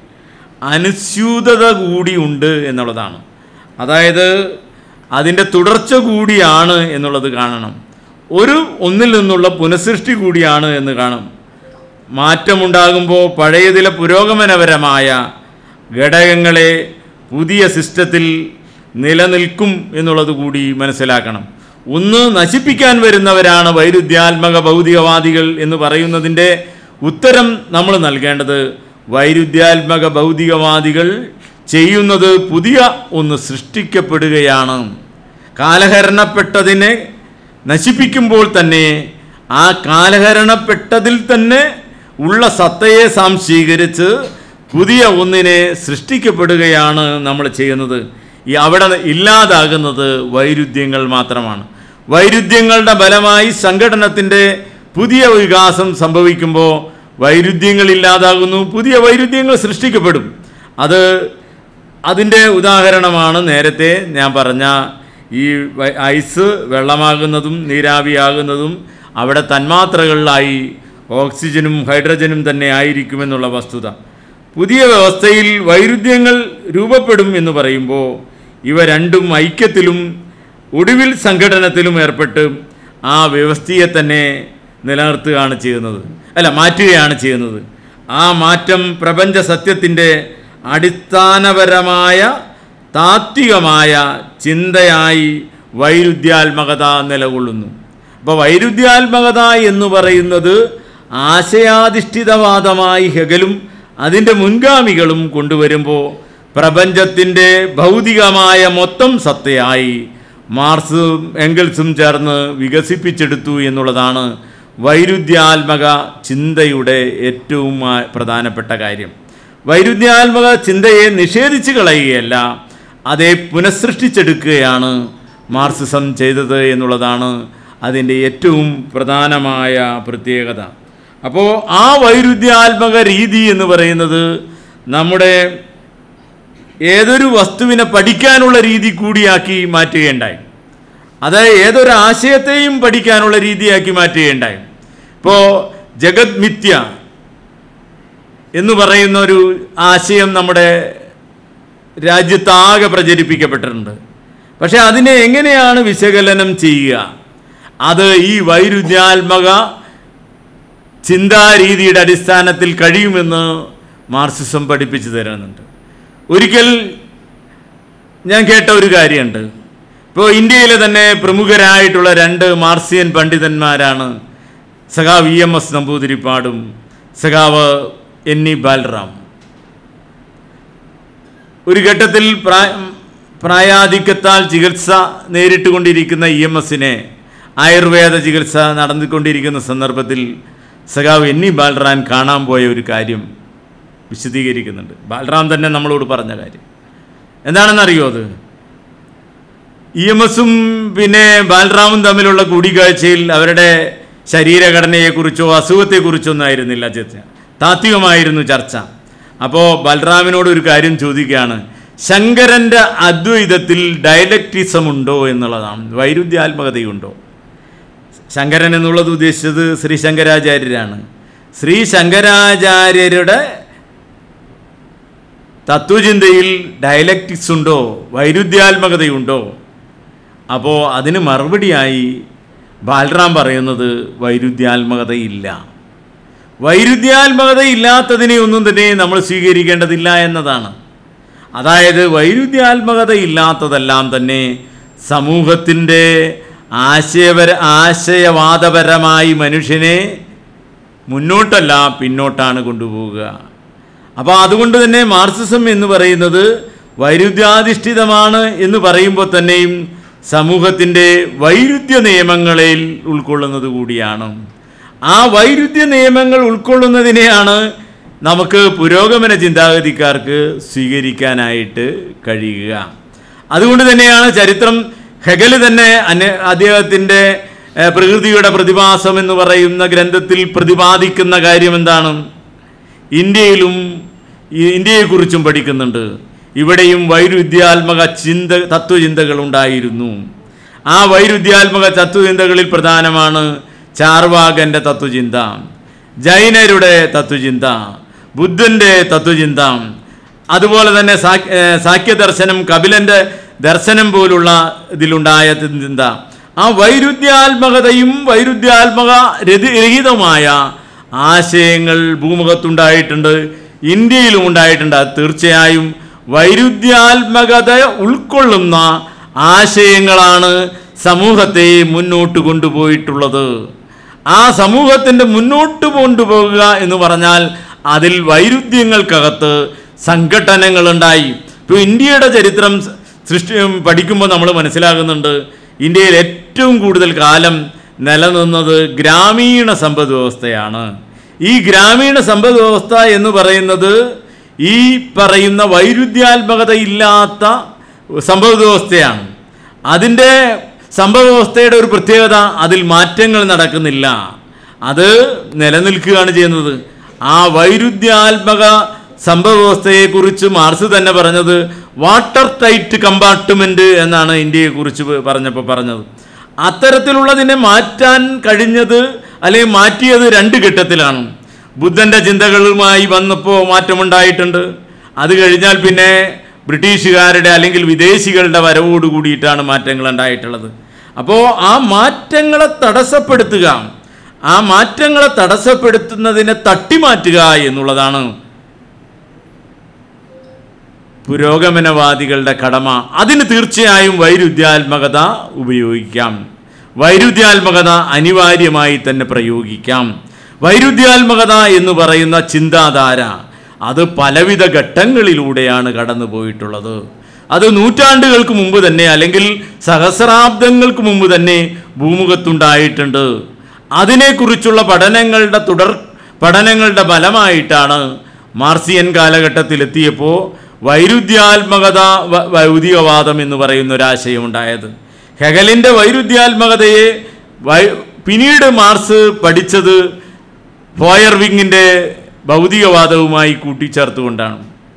അനുസ്യൂതത കൂടിയുണ്ട് എന്നുള്ളതാണ് അതായത് അതിൻ്റെ തുടർച്ച കൂടിയാണ് എന്നുള്ളത് കാണണം ഒരു ഒന്നിൽ നിന്നുള്ള പുനഃസൃഷ്ടി കൂടിയാണ് എന്ന് കാണും മാറ്റമുണ്ടാകുമ്പോൾ പഴയതിലെ പുരോഗമനപരമായ ഘടകങ്ങളെ പുതിയ സിസ്റ്റത്തിൽ നിലനിൽക്കും എന്നുള്ളത് കൂടി മനസ്സിലാക്കണം ഒന്ന് നശിപ്പിക്കാൻ വരുന്നവരാണ് വൈരുദ്ധ്യാത്മക ഭൗതികവാദികൾ എന്ന് പറയുന്നതിൻ്റെ ഉത്തരം നമ്മൾ നൽകേണ്ടത് വൈരുദ്ധ്യാത്മക ഭൗതികവാദികൾ ചെയ്യുന്നത് പുതിയ ഒന്ന് സൃഷ്ടിക്കപ്പെടുകയാണ് കാലഹരണപ്പെട്ടതിനെ നശിപ്പിക്കുമ്പോൾ തന്നെ ആ കാലഹരണപ്പെട്ടതിൽ തന്നെ ഉള്ള സത്തയെ സാംശീകരിച്ച് പുതിയ ഒന്നിനെ സൃഷ്ടിക്കപ്പെടുകയാണ് നമ്മൾ ചെയ്യുന്നത് ഈ അവിടെ ഇല്ലാതാകുന്നത് വൈരുദ്ധ്യങ്ങൾ മാത്രമാണ് വൈരുദ്ധ്യങ്ങളുടെ ഫലമായി സംഘടനത്തിൻ്റെ പുതിയ വികാസം സംഭവിക്കുമ്പോൾ വൈരുദ്ധ്യങ്ങൾ ഇല്ലാതാകുന്നു പുതിയ വൈരുദ്ധ്യങ്ങൾ സൃഷ്ടിക്കപ്പെടും അത് അതിൻ്റെ ഉദാഹരണമാണ് നേരത്തെ ഞാൻ പറഞ്ഞ ഈ വ- ഐസ് വെള്ളമാകുന്നതും നീരാവിയാകുന്നതും അവിടെ തന്മാത്രകളിലായി ഓക്സിജനും ഹൈഡ്രജനും തന്നെ ആയിരിക്കുമെന്നുള്ള വസ്തുത പുതിയ വ്യവസ്ഥയിൽ വൈരുദ്ധ്യങ്ങൾ രൂപപ്പെടും എന്ന് പറയുമ്പോൾ ഇവ രണ്ടും ഐക്യത്തിലും ഒടുവിൽ സംഘടനത്തിലും ഏർപ്പെട്ട് ആ വ്യവസ്ഥയെ തന്നെ നിലനിർത്തുകയാണ് ചെയ്യുന്നത് അല്ല മാറ്റുകയാണ് ചെയ്യുന്നത് ആ മാറ്റം പ്രപഞ്ച സത്യത്തിൻ്റെ അടിസ്ഥാനപരമായ താത്വികമായ ചിന്തയായി വൈരുദ്ധ്യാത്മകത നിലകൊള്ളുന്നു അപ്പോൾ വൈരുദ്ധ്യാത്മകത എന്ന് പറയുന്നത് ആശയാധിഷ്ഠിതവാദമായി ഹെഗലും അതിൻ്റെ മുൻഗാമികളും കൊണ്ടുവരുമ്പോൾ പ്രപഞ്ചത്തിൻ്റെ ഭൗതികമായ മൊത്തം സത്തയായി മാർസും എംഗൽസും ചേർന്ന് വികസിപ്പിച്ചെടുത്തു എന്നുള്ളതാണ് വൈരുദ്ധ്യാത്മക ചിന്തയുടെ ഏറ്റവും ആ, പ്രധാനപ്പെട്ട കാര്യം വൈരുദ്ധ്യാത്മക ചിന്തയെ നിഷേധിച്ച് കളയുകയല്ല അതേ പുനഃസൃഷ്ടിച്ചെടുക്കുകയാണ് മാർക്സിസം ചെയ്തത് എന്നുള്ളതാണ് അതിൻ്റെ ഏറ്റവും പ്രധാനമായ പ്രത്യേകത അപ്പോൾ ആ വൈരുദ്ധ്യാത്മക രീതി എന്ന് പറയുന്നത് നമ്മുടെ ഏതൊരു വസ്തുവിനെ പഠിക്കാനുള്ള രീതി കൂടിയാക്കി മാറ്റുകയുണ്ടായി അത് ഏതൊരു ആശയത്തെയും പഠിക്കാനുള്ള രീതിയാക്കി മാറ്റുകയുണ്ടായി ഇപ്പോൾ ജഗത് മിഥ്യ എന്ന് പറയുന്ന ഒരു ആശയം നമ്മുടെ രാജ്യത്താകെ പ്രചരിപ്പിക്കപ്പെട്ടിട്ടുണ്ട് പക്ഷെ അതിനെ എങ്ങനെയാണ് വിശകലനം ചെയ്യുക അത് ഈ വൈരുദ്ധ്യാത്മക ചിന്താരീതിയുടെ അടിസ്ഥാനത്തിൽ കഴിയുമെന്ന് മാർക്സിസം പഠിപ്പിച്ചു തരുന്നുണ്ട് ഒരിക്കൽ ഞാൻ കേട്ട ഒരു കാര്യമുണ്ട് ഇപ്പോൾ ഇന്ത്യയിലെ തന്നെ പ്രമുഖരായിട്ടുള്ള രണ്ട് മാർസിയൻ പണ്ഡിതന്മാരാണ് സഖാവ് ഇ എം എസ് നമ്പൂതിരിപ്പാടും സഖാവ് എൻ ഇ ബാലറാം ഒരു ഘട്ടത്തിൽ പ്രായ പ്രായാധിക്യത്താൽ ചികിത്സ നേരിട്ടുകൊണ്ടിരിക്കുന്ന ഇ എം എസിനെ ആയുർവേദ ചികിത്സ നടന്നുകൊണ്ടിരിക്കുന്ന സന്ദർഭത്തിൽ സഖാവ് എൻ ഇ ബാലറാൻ കാണാൻ പോയ ഒരു കാര്യം വിശദീകരിക്കുന്നുണ്ട് ബാലറാം തന്നെ നമ്മളോട് പറഞ്ഞ കാര്യം എന്താണെന്നറിയോ അത് ഇ എം എസും പിന്നെ ബാലറാമും തമ്മിലുള്ള കൂടിക്കാഴ്ചയിൽ അവരുടെ ശരീരഘടനയെക്കുറിച്ചോ അസുഖത്തെക്കുറിച്ചോ ഒന്നും ആയിരുന്നില്ല ചർച്ച താത്വികമായിരുന്നു ചർച്ച അപ്പോൾ ബലറാമിനോട് ഒരു കാര്യം ചോദിക്കുകയാണ് ശങ്കരൻ്റെ അദ്വൈതത്തിൽ ഡയലക്റ്റിസം ഉണ്ടോ എന്നുള്ളതാണ് വൈരുദ്ധ്യാത്മകതയുണ്ടോ ശങ്കരൻ എന്നുള്ളത് ഉദ്ദേശിച്ചത് ശ്രീ ശങ്കരാചാര്യരാണ് ശ്രീ ശങ്കരാചാര്യരുടെ തത്വചിന്തയിൽ ഡയലക്റ്റിക്സ് ഉണ്ടോ വൈരുദ്ധ്യാത്മകതയുണ്ടോ അപ്പോൾ അതിന് മറുപടിയായി ബാലറാം പറയുന്നത് വൈരുദ്ധ്യാത്മകതയില്ല വൈരുദ്ധ്യാത്മകത ഇല്ലാത്തതിനെ ഒന്നും തന്നെ നമ്മൾ സ്വീകരിക്കേണ്ടതില്ല എന്നതാണ് അതായത് വൈരുദ്ധ്യാത്മകത ഇല്ലാത്തതെല്ലാം തന്നെ സമൂഹത്തിൻ്റെ ആശയപര ആശയവാദപരമായി മനുഷ്യനെ മുന്നോട്ടല്ല പിന്നോട്ടാണ് കൊണ്ടുപോവുക അപ്പോൾ അതുകൊണ്ട് തന്നെ മാർക്സിസം എന്ന് പറയുന്നത് വൈരുദ്ധ്യാധിഷ്ഠിതമാണ് എന്ന് പറയുമ്പോൾ തന്നെയും സമൂഹത്തിൻ്റെ വൈരുദ്ധ്യ നിയമങ്ങളിൽ ഉൾക്കൊള്ളുന്നത് കൂടിയാണ് ആ വൈരുദ്ധ്യ നിയമങ്ങൾ ഉൾക്കൊള്ളുന്നതിനെയാണ് നമുക്ക് പുരോഗമന ചിന്താഗതിക്കാർക്ക് സ്വീകരിക്കാനായിട്ട് കഴിയുക അതുകൊണ്ട് തന്നെയാണ് ചരിത്രം ഹെഗൽ തന്നെ അന്യ അദ്ദേഹത്തിൻ്റെ ഏഹ്, പ്രകൃതിയുടെ പ്രതിഭാസം എന്ന് പറയുന്ന ഗ്രന്ഥത്തിൽ പ്രതിപാദിക്കുന്ന കാര്യം എന്താണ് ഇന്ത്യയിലും ഈ ഇന്ത്യയെക്കുറിച്ചും പഠിക്കുന്നുണ്ട് ഇവിടെയും വൈരുദ്ധ്യാത്മക ചിന്ത തത്വചിന്തകൾ ഉണ്ടായിരുന്നു ആ വൈരുദ്ധ്യാത്മക തത്വചിന്തകളിൽ പ്രധാനമാണ് ചാർവാകന്റെ തത്വചിന്ത ജൈനരുടെ തത്വചിന്ത ബുദ്ധന്റെ തത്വചിന്ത അതുപോലെ തന്നെ സാ- ഏർ സാഖ്യദർശനം കപിലന്റെ ദർശനം പോലുള്ള ഇതിലുണ്ടായ ചിന്ത ആ വൈരുദ്ധ്യാത്മകതയും വൈരുദ്ധ്യാത്മക രതി- രഹിതമായ ആശയങ്ങൾ ഭൂമുഖത്തുണ്ടായിട്ടുണ്ട് ഇന്ത്യയിലും ഉണ്ടായിട്ടുണ്ട് അത് തീർച്ചയായും വൈരുദ്ധ്യാത്മകത ഉൾക്കൊള്ളുന്ന ആശയങ്ങളാണ് സമൂഹത്തെ മുന്നോട്ട് കൊണ്ടുപോയിട്ടുള്ളത് ആ സമൂഹത്തിൻ്റെ മുന്നോട്ട് കൊണ്ടുപോകുക എന്ന് പറഞ്ഞാൽ അതിൽ വൈരുദ്ധ്യങ്ങൾക്കകത്ത് സംഘടനകളുണ്ടായി ഇപ്പോൾ ഇന്ത്യയുടെ ചരിത്രം സൃഷ്ടി പഠിക്കുമ്പോൾ നമ്മൾ മനസ്സിലാകുന്നുണ്ട് ഇന്ത്യയിൽ ഏറ്റവും കൂടുതൽ കാലം നിലനിന്നത് ഗ്രാമീണ സമ്പദ് വ്യവസ്ഥയാണ് ഈ ഗ്രാമീണ സമ്പദ് വ്യവസ്ഥ എന്ന് പറയുന്നത് ഈ പറയുന്ന വൈരുദ്ധ്യാത്മകത ഇല്ലാത്ത സമ്പദ് വ്യവസ്ഥയാണ് അതിൻ്റെ സമ്പദ് വ്യവസ്ഥയുടെ ഒരു പ്രത്യേകത അതിൽ മാറ്റങ്ങൾ നടക്കുന്നില്ല അത് നിലനിൽക്കുകയാണ് ചെയ്യുന്നത് ആ വൈരുദ്ധ്യാത്മക സമ്പദ് വ്യവസ്ഥയെക്കുറിച്ച് മാർസ് തന്നെ പറഞ്ഞത് വാട്ടർ ടൈറ്റ് കമ്പാർട്ട്മെൻറ്റ് എന്നാണ് ഇന്ത്യയെക്കുറിച്ച് പറഞ്ഞപ്പോൾ പറഞ്ഞത് അത്തരത്തിലുള്ളതിനെ മാറ്റാൻ കഴിഞ്ഞത് അല്ലെങ്കിൽ മാറ്റിയത് രണ്ട് ഘട്ടത്തിലാണ് ബുദ്ധൻ്റെ ചിന്തകളുമായി വന്നപ്പോൾ മാറ്റമുണ്ടായിട്ടുണ്ട് അത് കഴിഞ്ഞാൽ പിന്നെ ബ്രിട്ടീഷുകാരുടെ അല്ലെങ്കിൽ വിദേശികളുടെ വരവോട് കൂടിയിട്ടാണ് മാറ്റങ്ങൾ ഉണ്ടായിട്ടുള്ളത് അപ്പോൾ ആ മാറ്റങ്ങളെ തടസ്സപ്പെടുത്തുക ആ മാറ്റങ്ങളെ തടസ്സപ്പെടുത്തുന്നതിനെ തട്ടിമാറ്റുക എന്നുള്ളതാണ് പുരോഗമനവാദികളുടെ കടമ അതിന് തീർച്ചയായും വൈരുദ്ധ്യാത്മകത ഉപയോഗിക്കാം വൈരുദ്ധ്യാത്മകത അനിവാര്യമായി തന്നെ പ്രയോഗിക്കാം വൈരുദ്ധ്യാത്മകത എന്ന് പറയുന്ന ചിന്താധാര അത് പലവിധ ഘട്ടങ്ങളിലൂടെയാണ് കടന്നു പോയിട്ടുള്ളത് അത് നൂറ്റാണ്ടുകൾക്ക് മുമ്പ് തന്നെ അല്ലെങ്കിൽ സഹസ്രാബ്ദങ്ങൾക്ക് മുമ്പ് തന്നെ ഭൂമുഖത്തുണ്ടായിട്ടുണ്ട് അതിനെക്കുറിച്ചുള്ള പഠനങ്ങളുടെ തുടർ പഠനങ്ങളുടെ ഫലമായിട്ടാണ് മാർസിയൻ കാലഘട്ടത്തിലെത്തിയപ്പോൾ വൈരുദ്ധ്യാത്മകത വ- ഭൗതികവാദം എന്ന് പറയുന്ന ഒരാശയം ഉണ്ടായത് ഹെഗലിൻ്റെ വൈരുദ്ധ്യാത്മകതയെ വൈ പിന്നീട് മാർസ് പഠിച്ചത് ഫോയർവിങ്ങിൻ്റെ ഭൗതികവാദവുമായി കൂട്ടിച്ചേർത്തുകൊണ്ടാണ്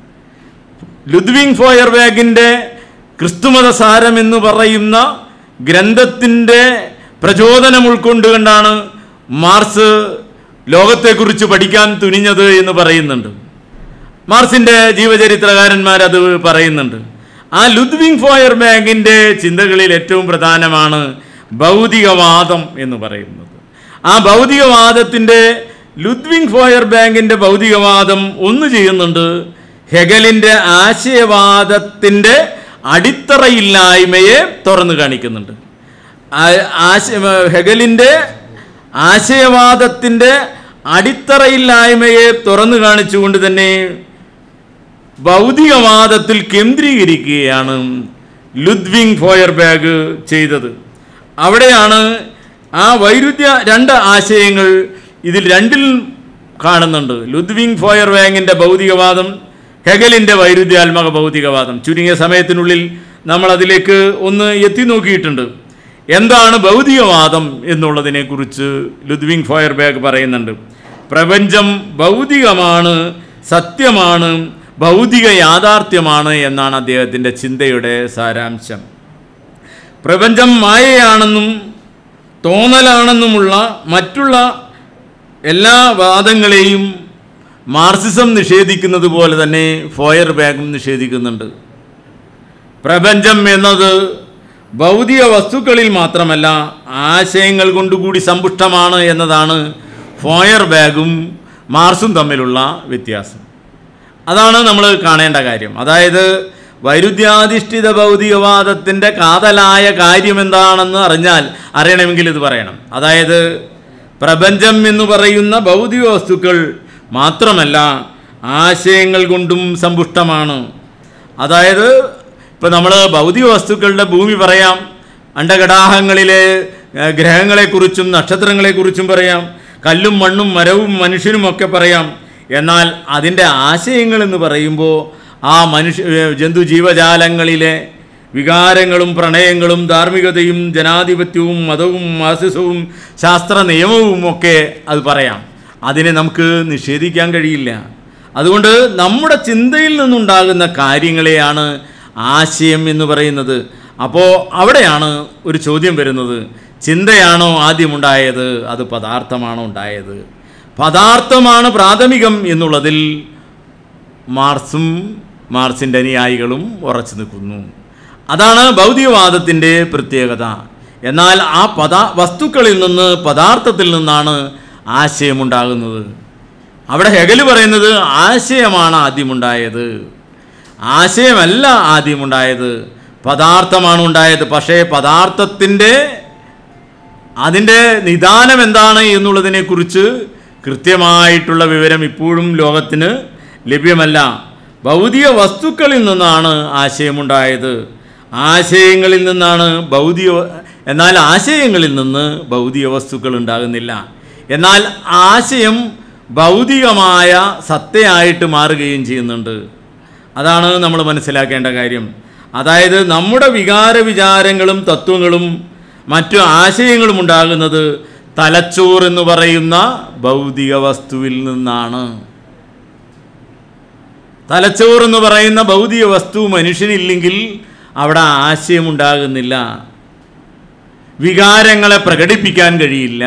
ലുദ്വിങ് ഫോയർവാഗിൻ്റെ ക്രിസ്തുമത സാരം എന്ന് പറയുന്ന ഗ്രന്ഥത്തിൻ്റെ പ്രചോദനം ഉൾക്കൊണ്ടുകൊണ്ടാണ് മാർസ് ലോകത്തെക്കുറിച്ച് പഠിക്കാൻ തുനിഞ്ഞത് എന്ന് പറയുന്നുണ്ട് മാർസിൻ്റെ ജീവചരിത്രകാരന്മാർ അത് പറയുന്നുണ്ട് ആ ലുദ്വിങ് ഫോയർ ബാങ്കിൻ്റെ ചിന്തകളിൽ ഏറ്റവും പ്രധാനമാണ് ഭൗതികവാദം എന്ന് പറയുന്നത് ആ ഭൗതികവാദത്തിൻ്റെ ലുദ്വിങ് ഫോയർ ബാങ്കിൻ്റെ ഭൗതികവാദം ഒന്ന് ചെയ്യുന്നുണ്ട് ഹെഗലിൻ്റെ ആശയവാദത്തിൻ്റെ അടിത്തറയില്ലായ്മയെ തുറന്നു കാണിക്കുന്നുണ്ട് ആ- ആശ ഹെഗലിൻ്റെ ആശയവാദത്തിൻ്റെ അടിത്തറയില്ലായ്മയെ തുറന്നു കാണിച്ചുകൊണ്ട് തന്നെ ഭൗതികവാദത്തിൽ കേന്ദ്രീകരിക്കുകയാണ് ലുദ്വിങ് ഫോയർബാഗ് ചെയ്തത് അവിടെയാണ് ആ വൈരുദ്ധ്യ രണ്ട് ആശയങ്ങൾ ഇതിൽ രണ്ടിൽ കാണുന്നുണ്ട് ലുദ്വിങ് ഫോയർവാങ്ങിൻ്റെ ഭൗതികവാദം ഹെഗലിൻ്റെ വൈരുദ്ധ്യാത്മക ഭൗതികവാദം ചുരുങ്ങിയ സമയത്തിനുള്ളിൽ നമ്മൾ അതിലേക്ക് ഒന്ന് എത്തി നോക്കിയിട്ടുണ്ട് എന്താണ് ഭൗതികവാദം എന്നുള്ളതിനെക്കുറിച്ച് ലുദ്വിങ് ഫോയർബാഗ് പറയുന്നുണ്ട് പ്രപഞ്ചം ഭൗതികമാണ് സത്യമാണ് ഭൗതിക യാഥാർത്ഥ്യമാണ് എന്നാണ് അദ്ദേഹത്തിൻ്റെ ചിന്തയുടെ സാരാംശം പ്രപഞ്ചം മായയാണെന്നും തോന്നലാണെന്നുമുള്ള മറ്റുള്ള എല്ലാ വാദങ്ങളെയും മാർസിസം നിഷേധിക്കുന്നത് പോലെ തന്നെ ഫോയർ ബാഗും നിഷേധിക്കുന്നുണ്ട് പ്രപഞ്ചം എന്നത് ഭൗതിക വസ്തുക്കളിൽ മാത്രമല്ല ആശയങ്ങൾ കൊണ്ടുകൂടി സമ്പുഷ്ടമാണ് എന്നതാണ് ഫോയർ ബാഗും മാർസും തമ്മിലുള്ള വ്യത്യാസം അതാണ് നമ്മൾ കാണേണ്ട കാര്യം അതായത് വൈരുദ്ധ്യാധിഷ്ഠിത ഭൗതികവാദത്തിൻ്റെ കാതലായ കാര്യം എന്താണെന്ന് അറിഞ്ഞാൽ അറിയണമെങ്കിൽ ഇത് പറയണം അതായത് പ്രപഞ്ചം എന്ന് പറയുന്ന ഭൗതിക വസ്തുക്കൾ മാത്രമല്ല ആശയങ്ങൾ കൊണ്ടും സമ്പുഷ്ടമാണ് അതായത് ഇപ്പം നമ്മൾ ഭൗതിക വസ്തുക്കളുടെ ഭൂമി പറയാം അണ്ടകടാഹങ്ങളിലെ ഏഹ്, ഗ്രഹങ്ങളെക്കുറിച്ചും നക്ഷത്രങ്ങളെക്കുറിച്ചും പറയാം കല്ലും മണ്ണും മരവും മനുഷ്യനുമൊക്കെ പറയാം എന്നാൽ അതിൻ്റെ ആശയങ്ങൾ എന്ന് പറയുമ്പോൾ ആ മനുഷ്യ ഏഹ്, ജന്തു ജീവജാലങ്ങളിലെ വികാരങ്ങളും പ്രണയങ്ങളും ധാർമ്മികതയും ജനാധിപത്യവും മതവും മാസിസവും ശാസ്ത്ര നിയമവും ഒക്കെ അത് പറയാം അതിനെ നമുക്ക് നിഷേധിക്കാൻ കഴിയില്ല അതുകൊണ്ട് നമ്മുടെ ചിന്തയിൽ നിന്നുണ്ടാകുന്ന കാര്യങ്ങളെയാണ് ആശയം എന്ന് പറയുന്നത് അപ്പോൾ അവിടെയാണ് ഒരു ചോദ്യം വരുന്നത് ചിന്തയാണോ ആദ്യമുണ്ടായത് അത് പദാർത്ഥമാണോ ഉണ്ടായത് പദാർത്ഥമാണ് പ്രാഥമികം എന്നുള്ളതിൽ മാർസും മാർസിൻ്റെ അനുയായികളും ഉറച്ചു നിൽക്കുന്നു അതാണ് ഭൗതികവാദത്തിൻ്റെ പ്രത്യേകത എന്നാൽ ആ പദാ വസ്തുക്കളിൽ നിന്ന് പദാർത്ഥത്തിൽ നിന്നാണ് ആശയമുണ്ടാകുന്നത് അവിടെ ഹെഗൽ പറയുന്നത് ആശയമാണ് ആദ്യമുണ്ടായത് ആശയമല്ല ആദ്യമുണ്ടായത് പദാർത്ഥമാണ് ഉണ്ടായത് പക്ഷേ പദാർത്ഥത്തിൻ്റെ അതിൻ്റെ നിദാനം എന്താണ് എന്നുള്ളതിനെക്കുറിച്ച് കൃത്യമായിട്ടുള്ള വിവരം ഇപ്പോഴും ലോകത്തിന് ലഭ്യമല്ല ഭൗതിക വസ്തുക്കളിൽ നിന്നാണ് ആശയമുണ്ടായത് ആശയങ്ങളിൽ നിന്നാണ് ഭൗതിക എന്നാൽ ആശയങ്ങളിൽ നിന്ന് ഭൗതിക വസ്തുക്കൾ ഉണ്ടാകുന്നില്ല എന്നാൽ ആശയം ഭൗതികമായ സത്തയായിട്ട് മാറുകയും ചെയ്യുന്നുണ്ട് അതാണ് നമ്മൾ മനസ്സിലാക്കേണ്ട കാര്യം അതായത് നമ്മുടെ വികാര വിചാരങ്ങളും തത്വങ്ങളും മറ്റു ആശയങ്ങളും ഉണ്ടാകുന്നത് തലച്ചോർ എന്ന് പറയുന്ന ഭൗതിക വസ്തുവിൽ നിന്നാണ് തലച്ചോർ എന്ന് പറയുന്ന ഭൗതിക വസ്തു മനുഷ്യനില്ലെങ്കിൽ അവിടെ ആശയമുണ്ടാകുന്നില്ല വികാരങ്ങളെ പ്രകടിപ്പിക്കാൻ കഴിയില്ല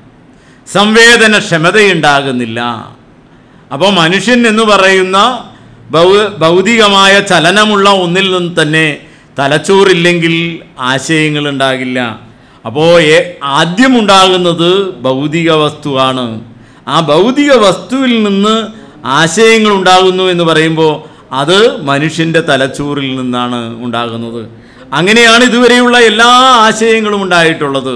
സംവേദനക്ഷമതയുണ്ടാകുന്നില്ല അപ്പോൾ മനുഷ്യൻ എന്ന് പറയുന്ന ഭൗ ഭൗതികമായ ചലനമുള്ള ഒന്നിൽ നിന്ന് തന്നെ തലച്ചോറില്ലെങ്കിൽ ആശയങ്ങൾ ഉണ്ടാകില്ല അപ്പോൾ ആദ്യം ഉണ്ടാകുന്നത് ഭൗതിക വസ്തുവാണ് ആ ഭൗതിക വസ്തുവിൽ നിന്ന് ആശയങ്ങൾ ഉണ്ടാകുന്നു എന്ന് പറയുമ്പോൾ അത് മനുഷ്യൻ്റെ തലച്ചോറിൽ നിന്നാണ് ഉണ്ടാകുന്നത് അങ്ങനെയാണ് ഇതുവരെയുള്ള എല്ലാ ആശയങ്ങളും ഉണ്ടായിട്ടുള്ളത്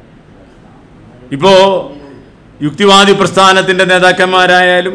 ഇപ്പോൾ യുക്തിവാദി പ്രസ്ഥാനത്തിൻ്റെ നേതാക്കന്മാരായാലും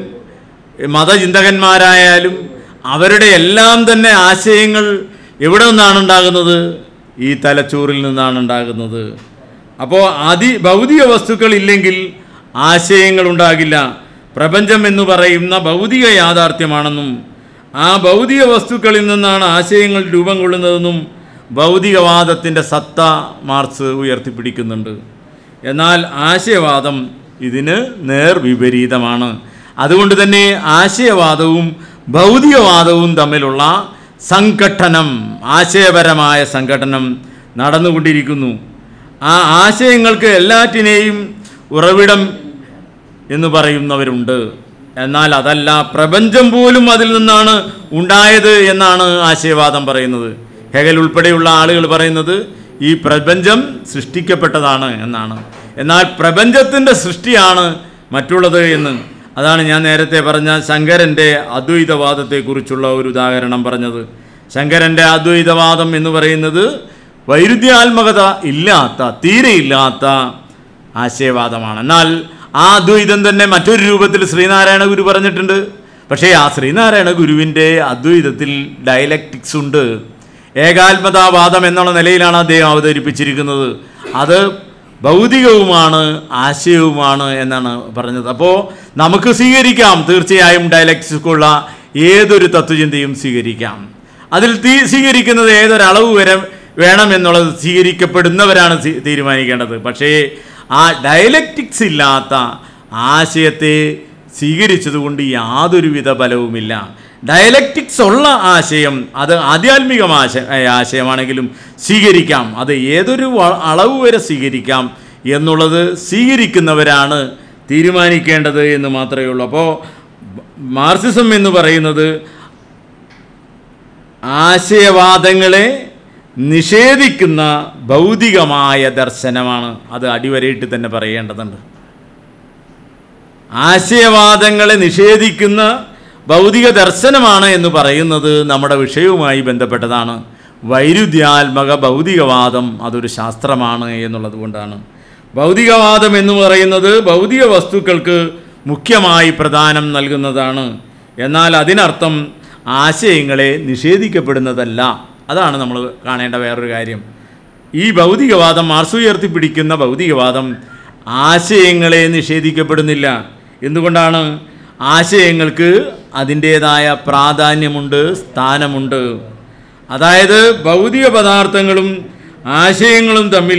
മതചിന്തകന്മാരായാലും അവരുടെ എല്ലാം തന്നെ ആശയങ്ങൾ എവിടെ നിന്നാണ് ഉണ്ടാകുന്നത് ഈ തലച്ചോറിൽ നിന്നാണ് ഉണ്ടാകുന്നത് അപ്പോൾ അതി ഭൗതിക വസ്തുക്കൾ ഇല്ലെങ്കിൽ ആശയങ്ങൾ ഉണ്ടാകില്ല പ്രപഞ്ചം എന്ന് പറയുന്ന ഭൗതിക യാഥാർത്ഥ്യമാണെന്നും ആ ഭൗതിക വസ്തുക്കളിൽ നിന്നാണ് ആശയങ്ങൾ രൂപം കൊള്ളുന്നതെന്നും ഭൗതികവാദത്തിൻ്റെ സത്ത മാർക്സ് ഉയർത്തിപ്പിടിക്കുന്നുണ്ട് എന്നാൽ ആശയവാദം ഇതിന് നേർ വിപരീതമാണ് അതുകൊണ്ട് തന്നെ ആശയവാദവും ഭൗതികവാദവും തമ്മിലുള്ള സംഘട്ടനം ആശയപരമായ സംഘട്ടനം നടന്നുകൊണ്ടിരിക്കുന്നു ആ ആശയങ്ങൾക്ക് എല്ലാറ്റിനെയും ഉറവിടം എന്ന് പറയുന്നവരുണ്ട് എന്നാൽ അതല്ല പ്രപഞ്ചം പോലും അതിൽ നിന്നാണ് ഉണ്ടായത് എന്നാണ് ആശയവാദം പറയുന്നത് ഹെഗൽ ഉൾപ്പെടെയുള്ള ആളുകൾ പറയുന്നത് ഈ പ്രപഞ്ചം സൃഷ്ടിക്കപ്പെട്ടതാണ് എന്നാണ് എന്നാൽ പ്രപഞ്ചത്തിൻ്റെ സൃഷ്ടിയാണ് മറ്റുള്ളത് എന്ന് അതാണ് ഞാൻ നേരത്തെ പറഞ്ഞ ശങ്കരൻ്റെ അദ്വൈതവാദത്തെക്കുറിച്ചുള്ള ഒരു ഉദാഹരണം പറഞ്ഞത് ശങ്കരൻ്റെ അദ്വൈതവാദം എന്ന് പറയുന്നത് വൈരുദ്ധ്യാത്മകത ഇല്ലാത്ത തീരെ ഇല്ലാത്ത ആശയവാദമാണ് എന്നാൽ ആ അദ്വൈതം തന്നെ മറ്റൊരു രൂപത്തിൽ ശ്രീനാരായണ ഗുരു പറഞ്ഞിട്ടുണ്ട് പക്ഷേ ആ ശ്രീനാരായണ ഗുരുവിൻ്റെ അദ്വൈതത്തിൽ ഡയലക്റ്റിക്സ് ഉണ്ട് ഏകാത്മതാവാദം എന്നുള്ള നിലയിലാണ് അദ്ദേഹം അവതരിപ്പിച്ചിരിക്കുന്നത് അത് ഭൗതികവുമാണ് ആശയവുമാണ് എന്നാണ് പറഞ്ഞത് അപ്പോൾ നമുക്ക് സ്വീകരിക്കാം തീർച്ചയായും ഡയലക്റ്റിക്സുള്ള ഏതൊരു തത്വചിന്തയും സ്വീകരിക്കാം അതിൽ തീ സ്വീകരിക്കുന്നത് ഏതൊരളവ് വരെ വേണം എന്നുള്ളത് സ്വീകരിക്കപ്പെടുന്നവരാണ് സ്വീ- തീരുമാനിക്കേണ്ടത് പക്ഷേ ആ ഡയലക്റ്റിക്സ് ഇല്ലാത്ത ആശയത്തെ സ്വീകരിച്ചതുകൊണ്ട് യാതൊരുവിധ ഫലവുമില്ല ഡയലക്റ്റിക്സ് ഉള്ള ആശയം അത് ആധ്യാത്മികമായ ആശ- ആശയമാണെങ്കിലും സ്വീകരിക്കാം അത് ഏതൊരു വ- അളവ് വരെ സ്വീകരിക്കാം എന്നുള്ളത് സ്വീകരിക്കുന്നവരാണ് തീരുമാനിക്കേണ്ടത് എന്ന് മാത്രമേ ഉള്ളൂ അപ്പോൾ മാർസിസം എന്ന് പറയുന്നത് ആശയവാദങ്ങളെ നിഷേധിക്കുന്ന ഭൗതികമായ ദർശനമാണ് അത് അടിവരയിട്ട് തന്നെ പറയേണ്ടതുണ്ട് ആശയവാദങ്ങളെ നിഷേധിക്കുന്ന ഭൗതിക ദർശനമാണ് എന്ന് പറയുന്നത് നമ്മുടെ വിഷയവുമായി ബന്ധപ്പെട്ടതാണ് വൈരുദ്ധ്യാത്മക ഭൗതികവാദം അതൊരു ശാസ്ത്രമാണ് എന്നുള്ളത് കൊണ്ടാണ് ഭൗതികവാദം എന്ന് പറയുന്നത് ഭൗതിക വസ്തുക്കൾക്ക് മുഖ്യമായി പ്രധാനം നൽകുന്നതാണ് എന്നാൽ അതിനർത്ഥം ആശയങ്ങളെ നിഷേധിക്കപ്പെടുന്നതല്ല അതാണ് നമ്മൾ കാണേണ്ട വേറൊരു കാര്യം ഈ ഭൗതികവാദം മാർസ് ഉയർത്തിപ്പിടിക്കുന്ന ഭൗതികവാദം ആശയങ്ങളെ നിഷേധിക്കപ്പെടുന്നില്ല എന്തുകൊണ്ടാണ് ആശയങ്ങൾക്ക് അതിൻ്റേതായ പ്രാധാന്യമുണ്ട് സ്ഥാനമുണ്ട് അതായത് ഭൗതിക പദാർത്ഥങ്ങളും ആശയങ്ങളും തമ്മിൽ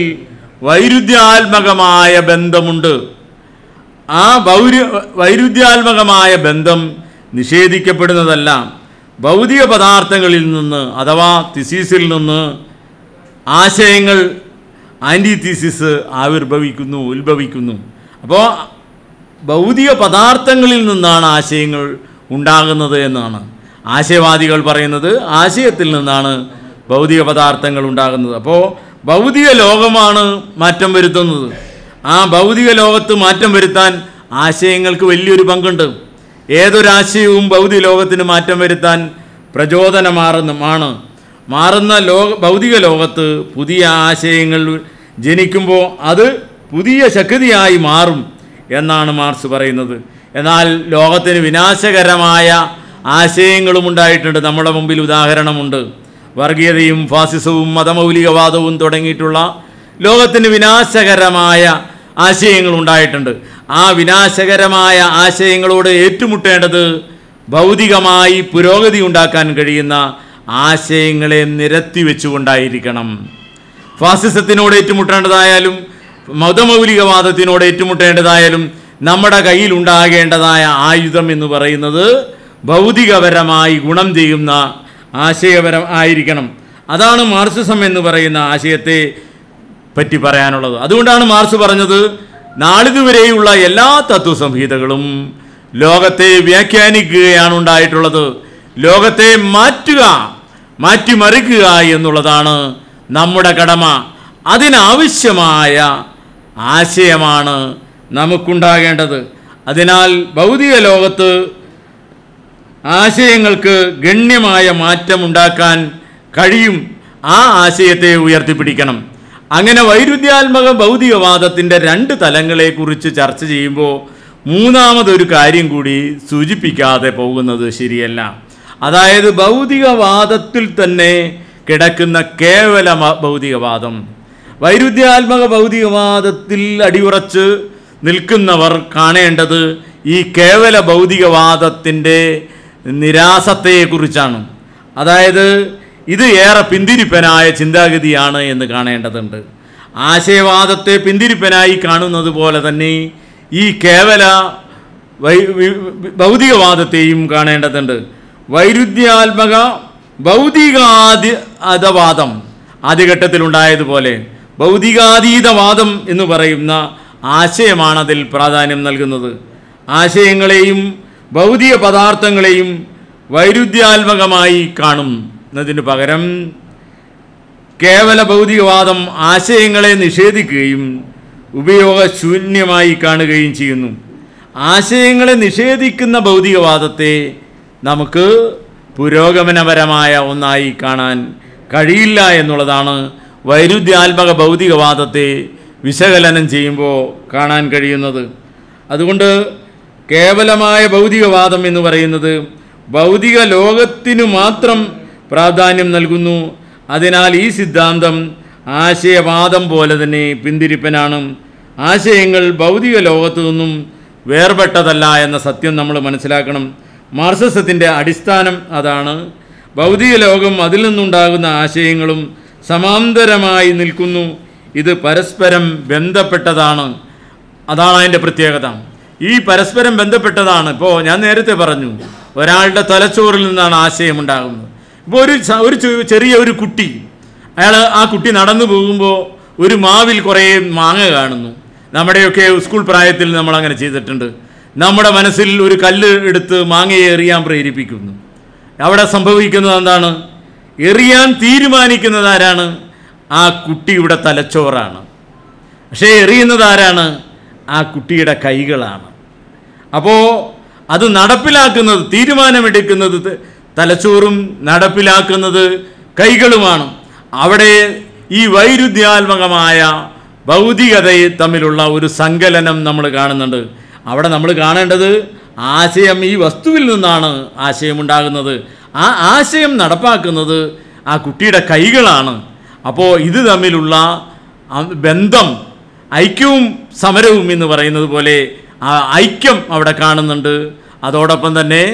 വൈരുദ്ധ്യാത്മകമായ ബന്ധമുണ്ട് ആ വൈരു വൈരുദ്ധ്യാത്മകമായ ബന്ധം നിഷേധിക്കപ്പെടുന്നതല്ല ഭൗതിക പദാർത്ഥങ്ങളിൽ നിന്ന് അഥവാ തിസീസിൽ നിന്ന് ആശയങ്ങൾ ആൻറ്റിതീസിസ് ആവിർഭവിക്കുന്നു ഉത്ഭവിക്കുന്നു അപ്പോൾ ഭൗതിക പദാർത്ഥങ്ങളിൽ നിന്നാണ് ആശയങ്ങൾ ഉണ്ടാകുന്നത് എന്നാണ് ആശയവാദികൾ പറയുന്നത് ആശയത്തിൽ നിന്നാണ് ഭൗതിക പദാർത്ഥങ്ങൾ ഉണ്ടാകുന്നത് അപ്പോൾ ഭൗതിക ലോകമാണ് മാറ്റം വരുത്തുന്നത് ആ ഭൗതിക ലോകത്ത് മാറ്റം വരുത്താൻ ആശയങ്ങൾക്ക് വലിയൊരു പങ്കുണ്ട് ഏതൊരാശയവും ഭൗതിക ലോകത്തിന് മാറ്റം വരുത്താൻ പ്രചോദനമാറുന്നമാണ് മാറുന്ന ലോക ഭൗതിക ലോകത്ത് പുതിയ ആശയങ്ങൾ ജനിക്കുമ്പോൾ അത് പുതിയ ശക്തിയായി മാറും എന്നാണ് മാർക്സ് പറയുന്നത് എന്നാൽ ലോകത്തിന് വിനാശകരമായ ആശയങ്ങളും ഉണ്ടായിട്ടുണ്ട് നമ്മുടെ മുമ്പിൽ ഉദാഹരണമുണ്ട് വർഗീയതയും ഫാസിസവും മതമൗലികവാദവും തുടങ്ങിയിട്ടുള്ള ലോകത്തിന് വിനാശകരമായ ആശയങ്ങൾ ഉണ്ടായിട്ടുണ്ട് ആ വിനാശകരമായ ആശയങ്ങളോട് ഏറ്റുമുട്ടേണ്ടത് ഭൗതികമായി പുരോഗതി ഉണ്ടാക്കാൻ കഴിയുന്ന ആശയങ്ങളെ നിരത്തി വെച്ചുകൊണ്ടായിരിക്കണം ഫാസിസത്തിനോട് ഏറ്റുമുട്ടേണ്ടതായാലും മതമൗലികവാദത്തിനോട് ഏറ്റുമുട്ടേണ്ടതായാലും നമ്മുടെ കയ്യിൽ ഉണ്ടാകേണ്ടതായ ആയുധം എന്ന് പറയുന്നത് ഭൗതികപരമായി ഗുണം ചെയ്യുന്ന ആശയപരം ആയിരിക്കണം അതാണ് മാർക്സിസം എന്ന് പറയുന്ന ആശയത്തെ പറ്റി പറയാനുള്ളത് അതുകൊണ്ടാണ് മാർക്സ് പറഞ്ഞത് നാളിതുവരെയുള്ള എല്ലാ തത്വസംഹിതകളും ലോകത്തെ വ്യാഖ്യാനിക്കുകയാണ് ഉണ്ടായിട്ടുള്ളത് ലോകത്തെ മാറ്റുക മാറ്റിമറിക്കുക എന്നുള്ളതാണ് നമ്മുടെ കടമ അതിനാവശ്യമായ ആശയമാണ് നമുക്കുണ്ടാകേണ്ടത് അതിനാൽ ഭൗതിക ലോകത്ത് ആശയങ്ങൾക്ക് ഗണ്യമായ മാറ്റമുണ്ടാക്കാൻ കഴിയും ആ ആശയത്തെ ഉയർത്തിപ്പിടിക്കണം അങ്ങനെ വൈരുദ്ധ്യാത്മക ഭൗതികവാദത്തിൻ്റെ രണ്ട് തലങ്ങളെക്കുറിച്ച് ചർച്ച ചെയ്യുമ്പോൾ മൂന്നാമതൊരു കാര്യം കൂടി സൂചിപ്പിക്കാതെ പോകുന്നത് ശരിയല്ല അതായത് ഭൗതികവാദത്തിൽ തന്നെ കിടക്കുന്ന കേവല മ- ഭൗതികവാദം വൈരുദ്ധ്യാത്മക ഭൗതികവാദത്തിൽ അടിയുറച്ച് നിൽക്കുന്നവർ കാണേണ്ടത് ഈ കേവല ഭൗതികവാദത്തിൻ്റെ നിരാസത്തെക്കുറിച്ചാണ് അതായത് ഇത് ഏറെ പിന്തിരിപ്പനായ ചിന്താഗതിയാണ് എന്ന് കാണേണ്ടതുണ്ട് ആശയവാദത്തെ പിന്തിരിപ്പനായി കാണുന്നത് പോലെ തന്നെ ഈ കേവല വൈ വി- ഭൗതികവാദത്തെയും കാണേണ്ടതുണ്ട് വൈരുദ്ധ്യാത്മക ഭൗതികാതി അതവാദം ആദ്യഘട്ടത്തിലുണ്ടായതുപോലെ ഭൗതികാതീതവാദം എന്ന് പറയുന്ന ആശയമാണ് അതിൽ പ്രാധാന്യം നൽകുന്നത് ആശയങ്ങളെയും ഭൗതിക പദാർത്ഥങ്ങളെയും വൈരുദ്ധ്യാത്മകമായി കാണും എന്നതിന് പകരം കേവല ഭൗതികവാദം ആശയങ്ങളെ നിഷേധിക്കുകയും ഉപയോഗശൂന്യമായി കാണുകയും ചെയ്യുന്നു ആശയങ്ങളെ നിഷേധിക്കുന്ന ഭൗതികവാദത്തെ നമുക്ക് പുരോഗമനപരമായ ഒന്നായി കാണാൻ കഴിയില്ല എന്നുള്ളതാണ് വൈരുദ്ധ്യാത്മക ഭൗതികവാദത്തെ വിശകലനം ചെയ്യുമ്പോൾ കാണാൻ കഴിയുന്നത് അതുകൊണ്ട് കേവലമായ ഭൗതികവാദം എന്ന് പറയുന്നത് ഭൗതിക ലോകത്തിനു മാത്രം പ്രാധാന്യം നൽകുന്നു അതിനാൽ ഈ സിദ്ധാന്തം ആശയവാദം പോലെ തന്നെ പിന്തിരിപ്പനാണ് ആശയങ്ങൾ ഭൗതിക ലോകത്തു നിന്നും വേർപെട്ടതല്ല എന്ന സത്യം നമ്മൾ മനസ്സിലാക്കണം മാർസസത്തിൻ്റെ അടിസ്ഥാനം അതാണ് ഭൗതിക ലോകം അതിൽ നിന്നുണ്ടാകുന്ന ആശയങ്ങളും സമാന്തരമായി നിൽക്കുന്നു ഇത് പരസ്പരം ബന്ധപ്പെട്ടതാണ് അതാണ് അതിൻ്റെ പ്രത്യേകത ഈ പരസ്പരം ബന്ധപ്പെട്ടതാണ് ഇപ്പോൾ ഞാൻ നേരത്തെ പറഞ്ഞു ഒരാളുടെ തലച്ചോറിൽ നിന്നാണ് ആശയം ഉണ്ടാകുന്നത് ഇപ്പോൾ ഒരു സ- ഒരു ചെ- ചെറിയ ഒരു കുട്ടി അയാൾ ആ കുട്ടി നടന്നു പോകുമ്പോൾ ഒരു മാവിൽ കുറേ മാങ്ങ കാണുന്നു നമ്മുടെയൊക്കെ സ്കൂൾ പ്രായത്തിൽ നമ്മൾ അങ്ങനെ ചെയ്തിട്ടുണ്ട് നമ്മുടെ മനസ്സിൽ ഒരു കല്ല് എടുത്ത് മാങ്ങയെ എറിയാൻ പ്രേരിപ്പിക്കുന്നു അവിടെ സംഭവിക്കുന്നത് എന്താണ് എറിയാൻ തീരുമാനിക്കുന്നത് ആരാണ് ആ കുട്ടിയുടെ തലച്ചോറാണ് പക്ഷേ എറിയുന്നത് ആരാണ് ആ കുട്ടിയുടെ കൈകളാണ് അപ്പോൾ അത് നടപ്പിലാക്കുന്നത് തീരുമാനമെടുക്കുന്നത് ത- തലച്ചോറും നടപ്പിലാക്കുന്നത് കൈകളുമാണ് അവിടെ ഈ വൈരുദ്ധ്യാത്മകമായ ഭൗതികതയെ തമ്മിലുള്ള ഒരു സങ്കലനം നമ്മൾ കാണുന്നുണ്ട് അവിടെ നമ്മൾ കാണേണ്ടത് ആശയം ഈ വസ്തുവിൽ നിന്നാണ് ആശയമുണ്ടാകുന്നത് ആ ആശയം നടപ്പാക്കുന്നത് ആ കുട്ടിയുടെ കൈകളാണ് അപ്പോൾ ഇത് തമ്മിലുള്ള ആ ബന്ധം ഐക്യവും സമരവും എന്ന് പറയുന്നത് പോലെ ആ ഐക്യം അവിടെ കാണുന്നുണ്ട് അതോടൊപ്പം തന്നെ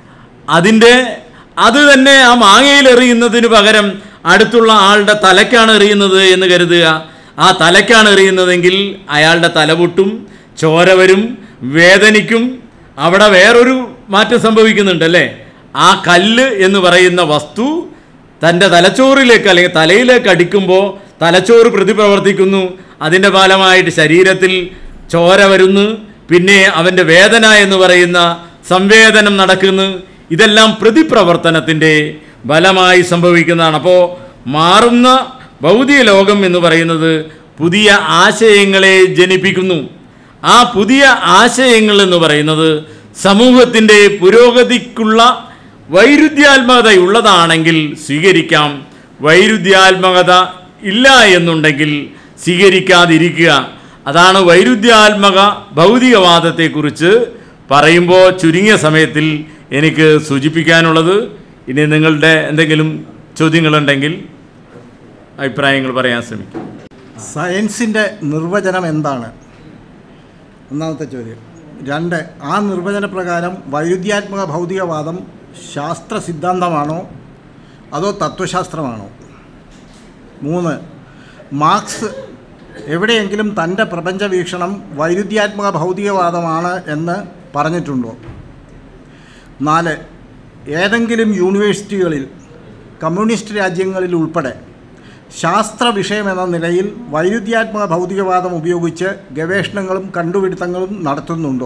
അതിൻ്റെ അത് തന്നെ ആ മാങ്ങയിൽ എറിയുന്നതിന് പകരം അടുത്തുള്ള ആളുടെ തലക്കാണ് എറിയുന്നത് എന്ന് കരുതുക ആ തലക്കാണ് എറിയുന്നതെങ്കിൽ അയാളുടെ തല പൊട്ടും ചോര വരും വേദനിക്കും അവിടെ വേറൊരു മാറ്റം സംഭവിക്കുന്നുണ്ട് അല്ലേ ആ കല്ല് എന്ന് പറയുന്ന വസ്തു തൻ്റെ തലച്ചോറിലേക്ക് അല്ലെങ്കിൽ തലയിലേക്ക് അടിക്കുമ്പോൾ തലച്ചോറ് പ്രതിപ്രവർത്തിക്കുന്നു അതിൻ്റെ ഫലമായിട്ട് ശരീരത്തിൽ ചോര വരുന്നു പിന്നെ അവൻ്റെ വേദന എന്ന് പറയുന്ന സംവേദനം നടക്കുന്നു ഇതെല്ലാം പ്രതിപ്രവർത്തനത്തിൻ്റെ ഫലമായി സംഭവിക്കുന്നതാണ് അപ്പോൾ മാറുന്ന ഭൗതിക ലോകം എന്ന് പറയുന്നത് പുതിയ ആശയങ്ങളെ ജനിപ്പിക്കുന്നു ആ പുതിയ ആശയങ്ങൾ എന്ന് പറയുന്നത് സമൂഹത്തിൻ്റെ പുരോഗതിക്കുള്ള വൈരുദ്ധ്യാത്മകത ഉള്ളതാണെങ്കിൽ സ്വീകരിക്കാം വൈരുദ്ധ്യാത്മകത ഇല്ല എന്നുണ്ടെങ്കിൽ സ്വീകരിക്കാതിരിക്കുക അതാണ് വൈരുദ്ധ്യാത്മക ഭൗതികവാദത്തെക്കുറിച്ച് പറയുമ്പോൾ ചുരുങ്ങിയ സമയത്തിൽ എനിക്ക് സൂചിപ്പിക്കാനുള്ളത് ഇനി നിങ്ങളുടെ എന്തെങ്കിലും ചോദ്യങ്ങളുണ്ടെങ്കിൽ അഭിപ്രായങ്ങൾ പറയാൻ ശ്രമിക്കും സയൻസിൻ്റെ നിർവചനം എന്താണ് ഒന്നാമത്തെ ചോദ്യം രണ്ട് ആ നിർവചന പ്രകാരം വൈരുദ്ധ്യാത്മക ഭൗതികവാദം ശാസ്ത്ര സിദ്ധാന്തമാണോ അതോ തത്വശാസ്ത്രമാണോ മൂന്ന് മാർക്സ് എവിടെയെങ്കിലും തൻ്റെ പ്രപഞ്ച വീക്ഷണം വൈരുദ്ധ്യാത്മക ഭൗതികവാദമാണ് എന്ന് പറഞ്ഞിട്ടുണ്ടോ നാല് ഏതെങ്കിലും യൂണിവേഴ്സിറ്റികളിൽ കമ്മ്യൂണിസ്റ്റ് രാജ്യങ്ങളിൽ ഉൾപ്പെടെ ശാസ്ത്ര വിഷയം എന്ന നിലയിൽ വൈരുദ്ധ്യാത്മക ഭൗതികവാദം ഉപയോഗിച്ച് ഗവേഷണങ്ങളും കണ്ടുപിടുത്തങ്ങളും നടത്തുന്നുണ്ടോ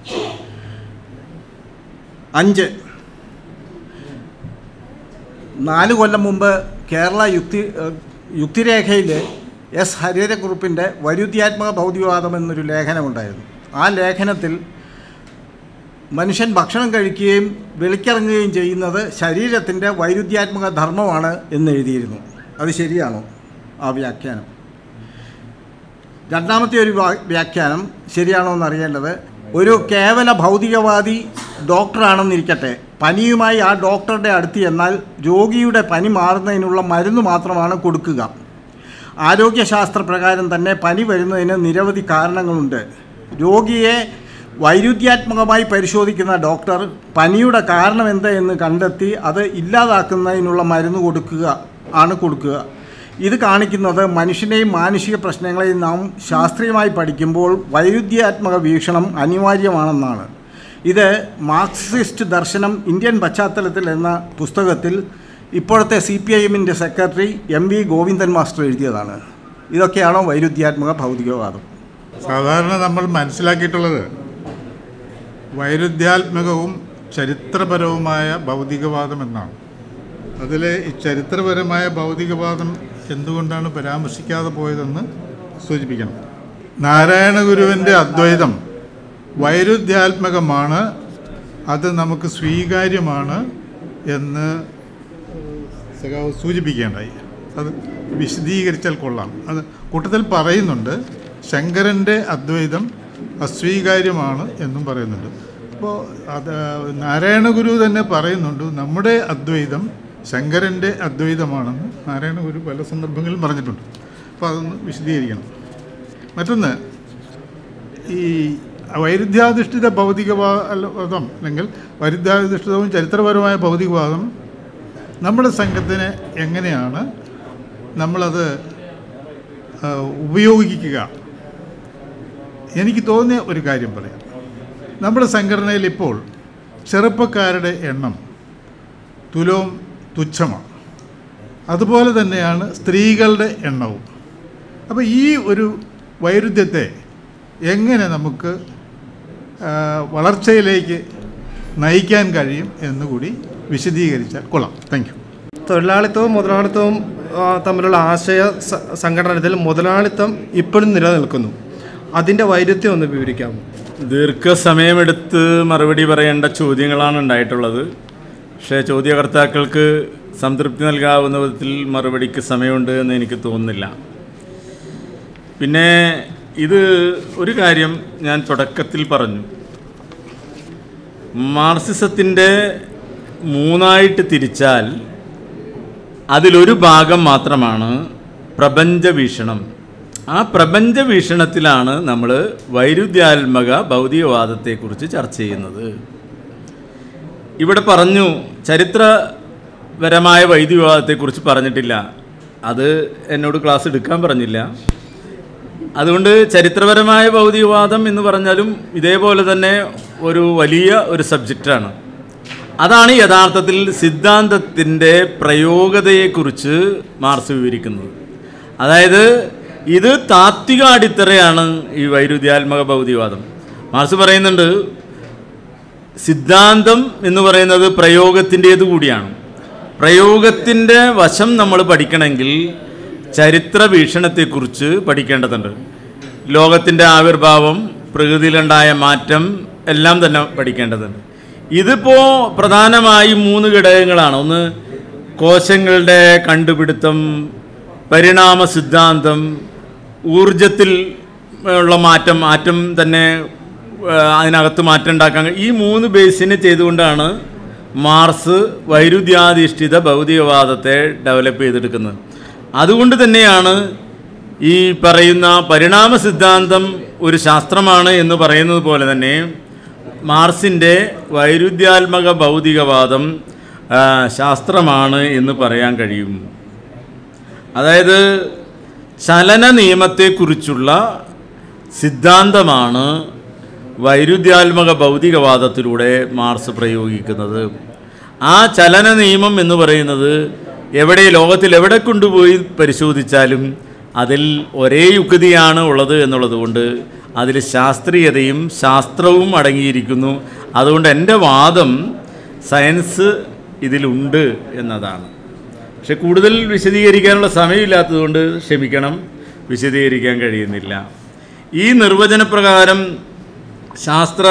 അഞ്ച് നാല് കൊല്ലം മുമ്പ് കേരള യുക്തി ഏഹ്, യുക്തിരേഖയിൽ എസ് ഹരിഹരക്കുറുപ്പിൻ്റെ വൈരുദ്ധ്യാത്മക ഭൗതികവാദം എന്നൊരു ലേഖനമുണ്ടായിരുന്നു ആ ലേഖനത്തിൽ മനുഷ്യൻ ഭക്ഷണം കഴിക്കുകയും വെളിക്കിറങ്ങുകയും ചെയ്യുന്നത് ശരീരത്തിൻ്റെ വൈരുദ്ധ്യാത്മക ധർമ്മമാണ് എന്ന് എഴുതിയിരുന്നു അത് ശരിയാണോ ആ വ്യാഖ്യാനം രണ്ടാമത്തെ ഒരു വാ- വ്യാഖ്യാനം ശരിയാണോ എന്ന് അറിയേണ്ടത് ഒരു കേവല ഭൗതികവാദി ഡോക്ടറാണെന്നിരിക്കട്ടെ പനിയുമായി ആ ഡോക്ടറുടെ അടുത്ത് ചെന്നാൽ രോഗിയുടെ പനി മാറുന്നതിനുള്ള മരുന്ന് മാത്രമാണ് കൊടുക്കുക ആരോഗ്യശാസ്ത്ര പ്രകാരം തന്നെ പനി വരുന്നതിന് നിരവധി കാരണങ്ങളുണ്ട് രോഗിയെ വൈരുദ്ധ്യാത്മകമായി പരിശോധിക്കുന്ന ഡോക്ടർ പനിയുടെ കാരണം എന്ത് എന്ന് കണ്ടെത്തി അത് ഇല്ലാതാക്കുന്നതിനുള്ള മരുന്ന് കൊടുക്കുക ആണ് കൊടുക്കുക ഇത് കാണിക്കുന്നത് മനുഷ്യനെയും മാനുഷിക പ്രശ്നങ്ങളെയും നാം ശാസ്ത്രീയമായി പഠിക്കുമ്പോൾ വൈരുദ്ധ്യാത്മക വീക്ഷണം അനിവാര്യമാണെന്നാണ് ഇത് മാർക്സിസ്റ്റ് ദർശനം ഇന്ത്യൻ പശ്ചാത്തലത്തിൽ എന്ന പുസ്തകത്തിൽ ഇപ്പോഴത്തെ സി പി ഐ എമ്മിൻ്റെ secretary M V Govindan master എഴുതിയതാണ് ഇതൊക്കെയാണോ വൈരുദ്ധ്യാത്മക ഭൗതികവാദം സാധാരണ നമ്മൾ മനസ്സിലാക്കിയിട്ടുള്ളത് വൈരുദ്ധ്യാത്മകവും ചരിത്രപരവുമായ ഭൗതികവാദം എന്നാണ് അതിൽ ഈ ചരിത്രപരമായ ഭൗതികവാദം എന്തുകൊണ്ടാണ് പരാമർശിക്കാതെ പോയതെന്ന് സൂചിപ്പിക്കണം നാരായണ ഗുരുവിൻ്റെ അദ്വൈതം വൈരുദ്ധ്യാത്മകമാണ് അത് നമുക്ക് സ്വീകാര്യമാണ് എന്ന് സഖാവ് സൂചിപ്പിക്കേണ്ടായി അത് വിശദീകരിച്ചാൽ കൊള്ളാം അത് കൂട്ടത്തിൽ പറയുന്നുണ്ട് ശങ്കരൻ്റെ അദ്വൈതം അസ്വീകാര്യമാണ് എന്നും പറയുന്നുണ്ട് അപ്പോൾ അത് നാരായണ ഗുരു തന്നെ പറയുന്നുണ്ട് നമ്മുടെ അദ്വൈതം ശങ്കരൻ്റെ അദ്വൈതമാണെന്ന് നാരായണ ഗുരു പല സന്ദർഭങ്ങളിൽ പറഞ്ഞിട്ടുണ്ട് അപ്പോൾ അതൊന്ന് വിശദീകരിക്കണം മറ്റൊന്ന് ഈ വൈരുദ്ധ്യാധിഷ്ഠിത ഭൗതികവാദം അല്ലെങ്കിൽ വൈരുദ്ധ്യാധിഷ്ഠിതവും ചരിത്രപരമായ ഭൗതികവാദം നമ്മുടെ സംഘത്തിന് എങ്ങനെയാണ് നമ്മളത് ആ, ഉപയോഗിക്കുക എനിക്ക് തോന്നിയ ഒരു കാര്യം പറയാം നമ്മുടെ സംഘടനയിൽ ഇപ്പോൾ ചെറുപ്പക്കാരുടെ എണ്ണം തുലവും തുച്ഛമാണ് അതുപോലെ തന്നെയാണ് സ്ത്രീകളുടെ എണ്ണവും അപ്പോൾ ഈ ഒരു വൈരുദ്ധ്യത്തെ എങ്ങനെ നമുക്ക് ആ, വളർച്ചയിലേക്ക് നയിക്കാൻ കഴിയും എന്നുകൂടി വിശദീകരിച്ചാൽ കൊള്ളാം താങ്ക് യു തൊഴിലാളിത്തവും മുതലാളിത്തവും ആ, തമ്മിലുള്ള ആശയ സ- സംഘടനത്തിൽ മുതലാളിത്തം ഇപ്പോഴും നിലനിൽക്കുന്നു അതിൻ്റെ വൈരുദ്ധ്യം ഒന്ന് വിവരിക്കാമോ ദീർഘസമയമെടുത്ത് മറുപടി പറയേണ്ട ചോദ്യങ്ങളാണ് ഉണ്ടായിട്ടുള്ളത് പക്ഷേ ചോദ്യകർത്താക്കൾക്ക് സംതൃപ്തി നൽകാവുന്ന വിധത്തിൽ മറുപടിക്ക് സമയമുണ്ട് എന്ന് എനിക്ക് തോന്നുന്നില്ല പിന്നെ ഇത് ഒരു കാര്യം ഞാൻ തുടക്കത്തിൽ പറഞ്ഞു മാർസിസത്തിൻ്റെ മൂന്നായിട്ട് തിരിച്ചാൽ അതിലൊരു ഭാഗം മാത്രമാണ് പ്രപഞ്ച വീക്ഷണം ആ പ്രപഞ്ച വീക്ഷണത്തിലാണ് നമ്മൾ വൈരുദ്ധ്യാത്മക ഭൗതികവാദത്തെക്കുറിച്ച് ചർച്ച ചെയ്യുന്നത് ഇവിടെ പറഞ്ഞു ചരിത്രപരമായ വൈദ്യവിവാദത്തെക്കുറിച്ച് പറഞ്ഞിട്ടില്ല അത് എന്നോട് ക്ലാസ് എടുക്കാൻ പറഞ്ഞില്ല അതുകൊണ്ട് ചരിത്രപരമായ ഭൗതികവാദം എന്ന് പറഞ്ഞാലും ഇതേപോലെ തന്നെ ഒരു വലിയ ഒരു സബ്ജക്റ്റാണ് അതാണ് യഥാർത്ഥത്തിൽ സിദ്ധാന്തത്തിൻ്റെ പ്രയോഗതയെക്കുറിച്ച് മാർസ് വിവരിക്കുന്നത് അതായത് ഇത് താത്വിക അടിത്തറയാണ് ഈ വൈരുദ്ധ്യാത്മക ഭൗതികവാദം മാർസ് പറയുന്നുണ്ട് സിദ്ധാന്തം എന്ന് പറയുന്നത് പ്രയോഗത്തിൻ്റേത് കൂടിയാണ് പ്രയോഗത്തിൻ്റെ വശം നമ്മൾ പഠിക്കണമെങ്കിൽ ചരിത്ര വീക്ഷണത്തെക്കുറിച്ച് പഠിക്കേണ്ടതുണ്ട് ലോകത്തിൻ്റെ ആവിർഭാവം പ്രകൃതിയിലുണ്ടായ മാറ്റം എല്ലാം തന്നെ പഠിക്കേണ്ടതുണ്ട് ഇതിപ്പോൾ പ്രധാനമായും മൂന്ന് ഘടകങ്ങളാണ് ഒന്ന് കോശങ്ങളുടെ കണ്ടുപിടുത്തം പരിണാമ സിദ്ധാന്തം ഊർജത്തിൽ ഉള്ള മാറ്റം മാറ്റം തന്നെ ആ, അതിനകത്ത് മാറ്റം ഉണ്ടാക്കാൻ കഴിയും. ഈ മൂന്ന് ബേസിനെ ചെയ്തുകൊണ്ടാണ് മാർസ് വൈരുദ്ധ്യാധിഷ്ഠിത ഭൗതികവാദത്തെ ഡെവലപ്പ് ചെയ്തെടുക്കുന്നത് അതുകൊണ്ട് തന്നെയാണ് ഈ പറയുന്ന പരിണാമ സിദ്ധാന്തം ഒരു ശാസ്ത്രമാണ് എന്ന് പറയുന്നത് പോലെ തന്നെ മാർസിൻ്റെ വൈരുദ്ധ്യാത്മക ഭൗതികവാദം ആ, ശാസ്ത്രമാണ് എന്ന് പറയാൻ കഴിയും അതായത് ചലന നിയമത്തെക്കുറിച്ചുള്ള സിദ്ധാന്തമാണ് വൈരുദ്ധ്യാത്മക ഭൗതികവാദത്തിലൂടെ മാർസ് പ്രയോഗിക്കുന്നത് ആ ചലന നിയമം എന്ന് പറയുന്നത് എവിടെ ലോകത്തിൽ എവിടെ കൊണ്ടുപോയി പരിശോധിച്ചാലും അതിൽ ഒരേ യുക്തിയാണ് ഉള്ളത് എന്നുള്ളത് കൊണ്ട് അതിൽ ശാസ്ത്രീയതയും ശാസ്ത്രവും അടങ്ങിയിരിക്കുന്നു അതുകൊണ്ട് എൻ്റെ വാദം സയൻസ് ഇതിലുണ്ട് എന്നതാണ് പക്ഷെ കൂടുതൽ വിശദീകരിക്കാനുള്ള സമയമില്ലാത്തതുകൊണ്ട് ക്ഷമിക്കണം വിശദീകരിക്കാൻ കഴിയുന്നില്ല ഈ നിർവചനപ്രകാരം ശാസ്ത്ര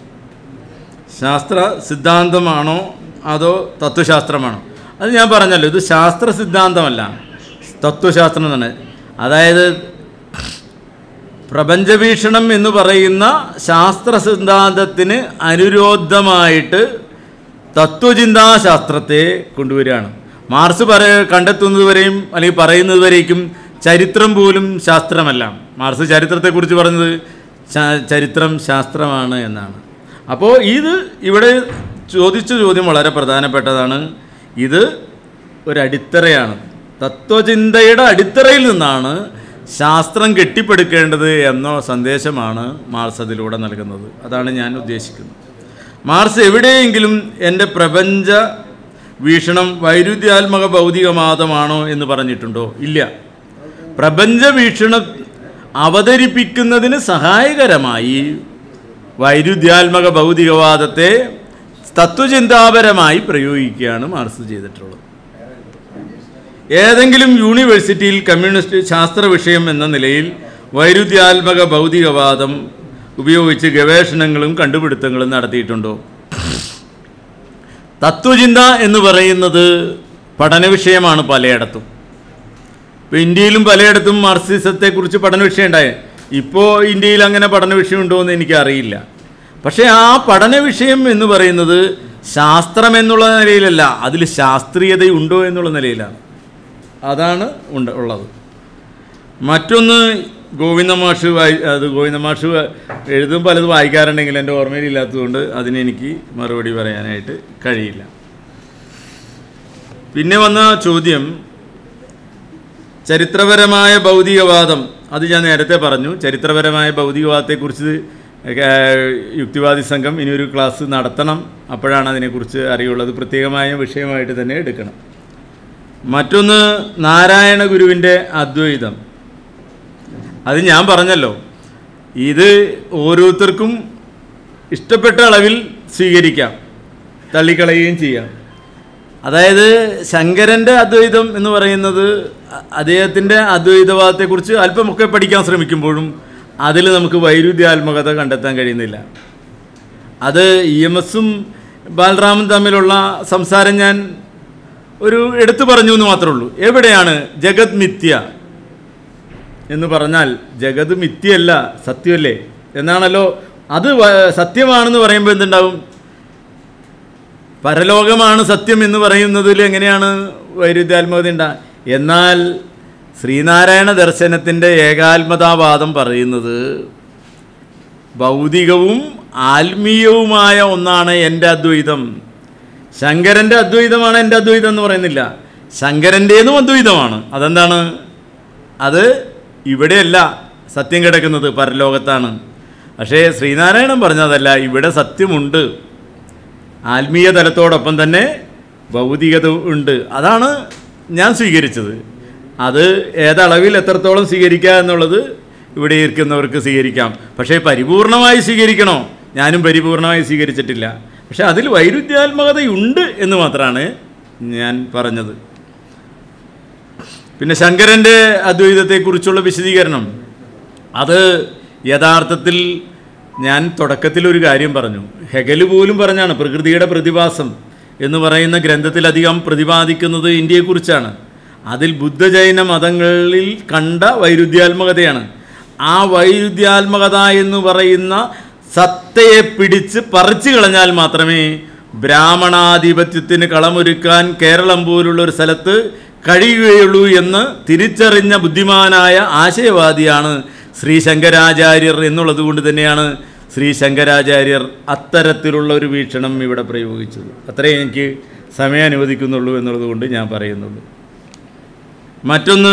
ശാസ്ത്ര സിദ്ധാന്തമാണോ അതോ തത്വശാസ്ത്രമാണോ അത് ഞാൻ പറഞ്ഞല്ലോ ഇത് ശാസ്ത്ര സിദ്ധാന്തമല്ല തത്വശാസ്ത്രം തന്നെ അതായത് പ്രപഞ്ചവീക്ഷണം എന്ന് പറയുന്ന ശാസ്ത്ര സിദ്ധാന്തത്തിന് അനുരോധമായിട്ട് തത്വചിന്താശാസ്ത്രത്തെ കൊണ്ടുവരികയാണ് മാർസ് പറ കണ്ടെത്തുന്നതുവരെയും അല്ലെങ്കിൽ പറയുന്നതുവരേക്കും ചരിത്രം പോലും ശാസ്ത്രമല്ല മാർസ് ചരിത്രത്തെക്കുറിച്ച് പറഞ്ഞത് ശാ- ചരിത്രം ശാസ്ത്രമാണ് എന്നാണ് അപ്പോൾ ഇത് ഇവിടെ ചോദിച്ച ചോദ്യം വളരെ പ്രധാനപ്പെട്ടതാണ് ഇത് ഒരടിത്തറയാണ് തത്വചിന്തയുടെ അടിത്തറയിൽ നിന്നാണ് ശാസ്ത്രം കെട്ടിപ്പടുക്കേണ്ടത് എന്ന സന്ദേശമാണ് മാർസ് അതിലൂടെ നൽകുന്നത് അതാണ് ഞാൻ ഉദ്ദേശിക്കുന്നത് മാർസ് എവിടെയെങ്കിലും എൻ്റെ പ്രപഞ്ച വീക്ഷണം വൈരുദ്ധ്യാത്മക ഭൗതികവാദമാണോ എന്ന് പറഞ്ഞിട്ടുണ്ടോ ഇല്ല പ്രപഞ്ച വീക്ഷണം അവതരിപ്പിക്കുന്നതിന് സഹായകരമായി വൈരുദ്ധ്യാത്മക ഭൗതികവാദത്തെ തത്വചിന്താപരമായി പ്രയോഗിക്കുകയാണ് മാർസ് ചെയ്തിട്ടുള്ളത് ഏതെങ്കിലും യൂണിവേഴ്സിറ്റിയിൽ കമ്മ്യൂണിസ്റ്റ് ശാസ്ത്ര വിഷയം എന്ന നിലയിൽ വൈരുദ്ധ്യാത്മക ഭൗതികവാദം ഉപയോഗിച്ച് ഗവേഷണങ്ങളും കണ്ടുപിടുത്തങ്ങളും നടത്തിയിട്ടുണ്ടോ തത്വചിന്ത എന്ന് പറയുന്നത് പഠന വിഷയമാണ് പലയിടത്തും ഇപ്പോൾ ഇന്ത്യയിലും പലയിടത്തും മാർക്സിസത്തെക്കുറിച്ച് പഠന വിഷയം ഉണ്ടായി ഇപ്പോൾ ഇന്ത്യയിൽ അങ്ങനെ പഠന വിഷയം ഉണ്ടോ എന്ന് എനിക്കറിയില്ല പക്ഷേ ആ പഠന വിഷയം എന്ന് പറയുന്നത് ശാസ്ത്രം എന്നുള്ള നിലയിലല്ല അതിൽ ശാസ്ത്രീയതയുണ്ടോ എന്നുള്ള നിലയിലാണ് അതാണ് ഉണ്ട് ഉള്ളത് മറ്റൊന്ന് ഗോവിന്ദ മാഷ് വായി അത് ഗോവിന്ദ മാഷ് എഴുതും പലതും വായിക്കാറുണ്ടെങ്കിൽ എൻ്റെ ഓർമ്മയിലില്ലാത്തതുകൊണ്ട് അതിനെനിക്ക് മറുപടി പറയാനായിട്ട് കഴിയില്ല പിന്നെ വന്ന ചോദ്യം ചരിത്രപരമായ ഭൗതികവാദം അത് ഞാൻ നേരത്തെ പറഞ്ഞു ചരിത്രപരമായ ഭൗതികവാദത്തെക്കുറിച്ച് ഏഹ്, യുക്തിവാദി സംഘം ഇനിയൊരു ക്ലാസ് നടത്തണം അപ്പോഴാണ് അതിനെക്കുറിച്ച് അറിയുള്ളത് പ്രത്യേകമായ വിഷയമായിട്ട് തന്നെ എടുക്കണം മറ്റൊന്ന് നാരായണ ഗുരുവിൻ്റെ അദ്വൈതം അത് ഞാൻ പറഞ്ഞല്ലോ ഇത് ഓരോരുത്തർക്കും ഇഷ്ടപ്പെട്ട അളവിൽ സ്വീകരിക്കാം തള്ളിക്കളയുകയും ചെയ്യാം അതായത് ശങ്കരൻ്റെ അദ്വൈതം എന്ന് പറയുന്നത് അ- അദ്ദേഹത്തിൻ്റെ അദ്വൈതവാദത്തെക്കുറിച്ച് അല്പമൊക്കെ പഠിക്കാൻ ശ്രമിക്കുമ്പോഴും അതിൽ നമുക്ക് വൈരുദ്ധ്യാത്മകത കണ്ടെത്താൻ കഴിയുന്നില്ല അത് ഇ എം എസും ബാലറാമും തമ്മിലുള്ള സംസാരം ഞാൻ ഒരു എടുത്തു പറഞ്ഞു എന്ന് മാത്രമേ ഉള്ളൂ എവിടെയാണ് ജഗത് മിഥ്യ എന്ന് പറഞ്ഞാൽ ജഗത് മിഥ്യയല്ല സത്യമല്ലേ എന്നാണല്ലോ അത് വ- സത്യമാണെന്ന് പറയുമ്പോൾ എന്തുണ്ടാവും പരലോകമാണ് സത്യം എന്ന് പറയുന്നതിൽ എങ്ങനെയാണ് വൈരുദ്ധ്യാത്മകത ഉണ്ടാ എന്നാൽ ശ്രീനാരായണ ദർശനത്തിൻ്റെ ഏകാത്മതാവാദം പറയുന്നത് ഭൗതികവും ആത്മീയവുമായ ഒന്നാണ് എൻ്റെ അദ്വൈതം ശങ്കരൻ്റെ അദ്വൈതമാണ് എൻ്റെ അദ്വൈതം എന്ന് പറയുന്നില്ല ശങ്കരൻ്റേതും അദ്വൈതമാണ് അതെന്താണ് അത് ഇവിടെയല്ല സത്യം കിടക്കുന്നത് പരലോകത്താണ് പക്ഷേ ശ്രീനാരായണൻ പറഞ്ഞതല്ല ഇവിടെ സത്യമുണ്ട് ആത്മീയ തലത്തോടൊപ്പം തന്നെ ഭൗതികത ഉണ്ട് അതാണ് ഞാൻ സ്വീകരിച്ചത് അത് ഏതളവിൽ എത്രത്തോളം സ്വീകരിക്കുക എന്നുള്ളത് ഇവിടെ ഇരിക്കുന്നവർക്ക് സ്വീകരിക്കാം പക്ഷേ പരിപൂർണമായി സ്വീകരിക്കണോ ഞാനും പരിപൂർണമായി സ്വീകരിച്ചിട്ടില്ല പക്ഷേ അതിൽ വൈരുദ്ധ്യാത്മകതയുണ്ട് എന്ന് മാത്രമാണ് ഞാൻ പറഞ്ഞത് പിന്നെ ശങ്കരൻ്റെ അദ്വൈതത്തെക്കുറിച്ചുള്ള വിശദീകരണം അത് യഥാർത്ഥത്തിൽ ഞാൻ തുടക്കത്തിൽ ഒരു കാര്യം പറഞ്ഞു ഹെഗല് പോലും പറഞ്ഞാണ് പ്രകൃതിയുടെ പ്രതിഭാസം എന്ന് പറയുന്ന ഗ്രന്ഥത്തിലധികം പ്രതിപാദിക്കുന്നത് ഇന്ത്യയെക്കുറിച്ചാണ് അതിൽ ബുദ്ധജൈന മതങ്ങളിൽ കണ്ട വൈരുദ്ധ്യാത്മകതയാണ് ആ വൈരുദ്ധ്യാത്മകത എന്ന് പറയുന്ന സത്തയെ പിടിച്ച് പറിച്ചു കളഞ്ഞാൽ മാത്രമേ ബ്രാഹ്മണാധിപത്യത്തിന് കളമൊരുക്കാൻ കേരളം പോലുള്ള ഒരു സ്ഥലത്ത് കഴിയുകയുള്ളൂ എന്ന് തിരിച്ചറിഞ്ഞ ബുദ്ധിമാനായ ആശയവാദിയാണ് ശ്രീ ശങ്കരാചാര്യർ എന്നുള്ളത് കൊണ്ട് തന്നെയാണ് ശ്രീ ശങ്കരാചാര്യർ അത്തരത്തിലുള്ള ഒരു വീക്ഷണം ഇവിടെ പ്രയോഗിച്ചത് അത്രേ എനിക്ക് സമയം അനുവദിക്കുന്നുള്ളൂ എന്നുള്ളത് കൊണ്ട് ഞാൻ പറയുന്നുള്ളൂ മറ്റൊന്ന്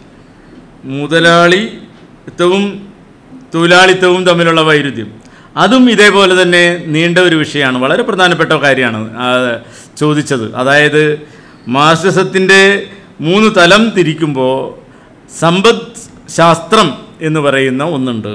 മുതലാളിത്തവും തൊഴിലാളിത്തവും തമ്മിലുള്ള വൈരുദ്ധ്യം അതും ഇതേപോലെ തന്നെ നീണ്ട ഒരു വിഷയമാണ് വളരെ പ്രധാനപ്പെട്ട കാര്യമാണ് ആ, ചോദിച്ചത് അതായത് മാർക്സിസത്തിൻ്റെ മൂന്ന് തലം തിരിക്കുമ്പോൾ സമ്പദ് ശാസ്ത്രം എന്ന് പറയുന്ന ഒന്നുണ്ട്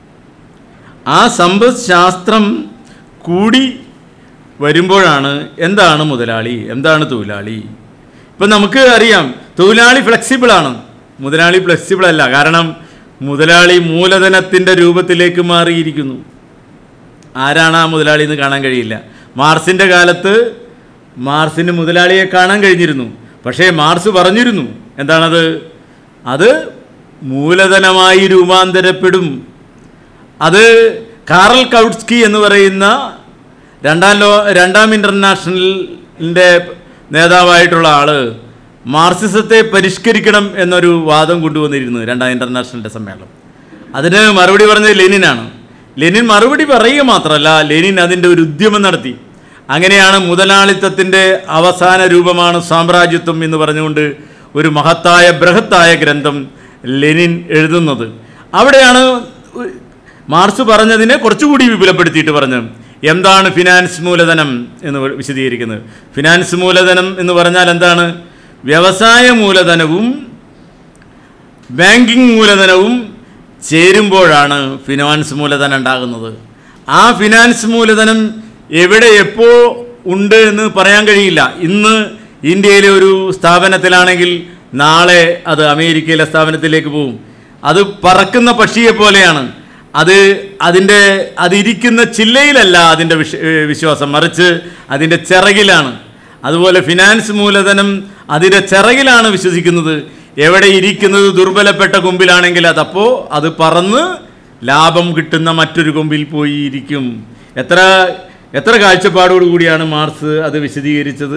ആ സമ്പദ് ശാസ്ത്രം കൂടി വരുമ്പോഴാണ് എന്താണ് മുതലാളി എന്താണ് തൊഴിലാളി ഇപ്പം നമുക്ക് അറിയാം തൊഴിലാളി ഫ്ലെക്സിബിളാണ് മുതലാളി ഫ്ലെക്സിബിൾ അല്ല കാരണം മുതലാളി മൂലധനത്തിൻ്റെ രൂപത്തിലേക്ക് മാറിയിരിക്കുന്നു ആരാണ് ആ മുതലാളി എന്ന് കാണാൻ കഴിയില്ല മാർസിൻ്റെ കാലത്ത് മാർസിന് മുതലാളിയെ കാണാൻ കഴിഞ്ഞിരുന്നു പക്ഷേ മാർസ് പറഞ്ഞിരുന്നു എന്താണത് അത് മൂലധനമായി രൂപാന്തരപ്പെടും അത് കാറൽ കൗട്സ്കി എന്ന് പറയുന്ന രണ്ടാം ലോ രണ്ടാം ഇൻ്റർനാഷണലിൻ്റെ നേതാവായിട്ടുള്ള ആള് മാർക്സിസത്തെ പരിഷ്കരിക്കണം എന്നൊരു വാദം കൊണ്ടുവന്നിരുന്നു രണ്ടാം ഇൻ്റർനാഷണലിൻ്റെ സമ്മേളനം അതിന് മറുപടി പറഞ്ഞത് ലെനിനാണ് ലെനിൻ മറുപടി പറയുക മാത്രമല്ല ലെനിൻ അതിൻ്റെ ഒരു ഉദ്യമം നടത്തി അങ്ങനെയാണ് മുതലാളിത്തത്തിൻ്റെ അവസാന രൂപമാണ് സാമ്രാജ്യത്വം എന്ന് പറഞ്ഞുകൊണ്ട് ഒരു മഹത്തായ ബൃഹത്തായ ഗ്രന്ഥം ലെനിൻ എഴുതുന്നത് അവിടെയാണ് മാർക്സ് പറഞ്ഞതിനെ കുറച്ചുകൂടി വിപുലപ്പെടുത്തിയിട്ട് പറഞ്ഞു എന്താണ് ഫിനാൻസ് മൂലധനം എന്ന് വിശദീകരിക്കുന്നത് ഫിനാൻസ് മൂലധനം എന്ന് പറഞ്ഞാൽ എന്താണ് വ്യവസായ മൂലധനവും ബാങ്കിങ് മൂലധനവും ചേരുമ്പോഴാണ് ഫിനാൻസ് മൂലധനം ഉണ്ടാകുന്നത് ആ ഫിനാൻസ് മൂലധനം എവിടെ എപ്പോ ഉണ്ട് എന്ന് പറയാൻ കഴിയില്ല ഇന്ന് ഇന്ത്യയിലെ ഒരു സ്ഥാപനത്തിലാണെങ്കിൽ നാളെ അത് അമേരിക്കയിലെ സ്ഥാപനത്തിലേക്ക് പോകും അത് പറക്കുന്ന പക്ഷിയെ പോലെയാണ് അത് അതിൻ്റെ അതിരിക്കുന്ന ചില്ലയിലല്ല അതിൻ്റെ വിഷ ഏഹ് വിശ്വാസം മറിച്ച് അതിൻ്റെ ചിറകിലാണ് അതുപോലെ ഫിനാൻസ് മൂലധനം അതിൻ്റെ ചിറകിലാണ് വിശ്വസിക്കുന്നത് എവിടെ ഇരിക്കുന്നത് ദുർബലപ്പെട്ട കൊമ്പിലാണെങ്കിൽ അതപ്പോൾ അത് പറന്ന് ലാഭം കിട്ടുന്ന മറ്റൊരു കൊമ്പിൽ പോയി ഇരിക്കും എത്ര എത്ര കാഴ്ചപ്പാടോടു കൂടിയാണ് മാർസ് അത് വിശദീകരിച്ചത്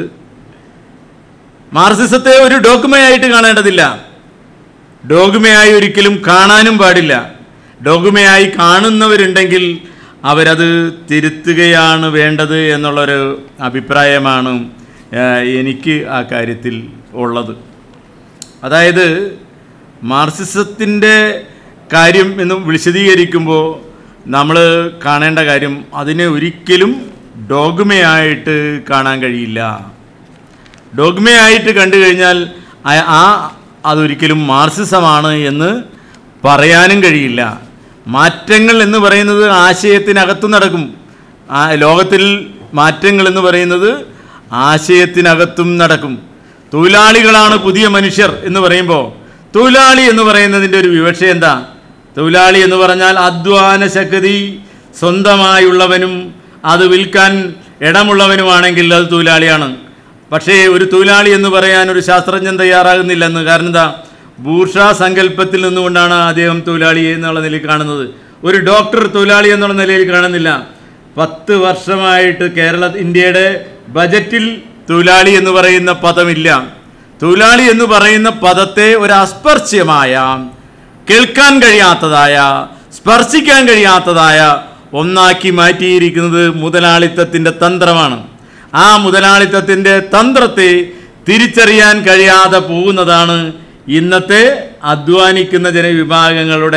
മാർസിസത്തെ ഒരു ഡോക്യുമയായിട്ട് കാണേണ്ടതില്ല ഡോഗ്മയായി ഒരിക്കലും കാണാനും പാടില്ല ഡോഗ്മയായി കാണുന്നവരുണ്ടെങ്കിൽ അവരത് തിരുത്തുകയാണ് വേണ്ടത് എന്നുള്ളൊരു അഭിപ്രായമാണ് ഏഹ്, എനിക്ക് ആ കാര്യത്തിൽ ഉള്ളത് അതായത് മാർസിസത്തിൻ്റെ കാര്യം എന്ന് വിശദീകരിക്കുമ്പോൾ നമ്മൾ കാണേണ്ട കാര്യം അതിനെ ഒരിക്കലും ഡോഗ്മയായിട്ട് കാണാൻ കഴിയില്ല ഡോഗ്മയായിട്ട് കണ്ടു കഴിഞ്ഞാൽ ആ- ആ അതൊരിക്കലും മാർസിസമാണ് എന്ന് പറയാനും കഴിയില്ല മാറ്റങ്ങൾ എന്ന് പറയുന്നത് ആശയത്തിനകത്ത് നടക്കും ആ ലോകത്തിൽ മാറ്റങ്ങൾ എന്ന് പറയുന്നത് ആശയത്തിനകത്തും നടക്കും തൊഴിലാളികളാണ് പുതിയ മനുഷ്യർ എന്ന് പറയുമ്പോൾ തൊഴിലാളി എന്ന് പറയുന്നതിൻ്റെ ഒരു വിവക്ഷ എന്താ തൊഴിലാളി എന്ന് പറഞ്ഞാൽ അധ്വാന ശക്തി സ്വന്തമായുള്ളവനും അത് വിൽക്കാൻ ഇടമുള്ളവനുമാണെങ്കിൽ അത് തൊഴിലാളിയാണ് പക്ഷേ ഒരു തൊഴിലാളി എന്ന് പറയാൻ ഒരു ശാസ്ത്രജ്ഞൻ തയ്യാറാകുന്നില്ലെന്ന് കാരണം എന്താ ഭൂഷ സങ്കല്പത്തിൽ നിന്നുകൊണ്ടാണ് അദ്ദേഹം തൊഴിലാളി എന്നുള്ള നിലയിൽ കാണുന്നത് ഒരു ഡോക്ടർ തൊഴിലാളി എന്നുള്ള നിലയിൽ കാണുന്നില്ല പത്ത് വർഷമായിട്ട് കേരള ഇന്ത്യയുടെ ബജറ്റിൽ തൊഴിലാളി എന്ന് പറയുന്ന പദമില്ല തൊഴിലാളി എന്ന് പറയുന്ന പദത്തെ ഒരു അസ്പർശ്യമായ കേൾക്കാൻ കഴിയാത്തതായ സ്പർശിക്കാൻ കഴിയാത്തതായ ഒന്നാക്കി മാറ്റിയിരിക്കുന്നത് മുതലാളിത്തത്തിൻ്റെ തന്ത്രമാണ് ആ മുതലാളിത്തത്തിൻ്റെ തന്ത്രത്തെ തിരിച്ചറിയാൻ കഴിയാതെ പോകുന്നതാണ് ഇന്നത്തെ അധ്വാനിക്കുന്ന ജനവിഭാഗങ്ങളുടെ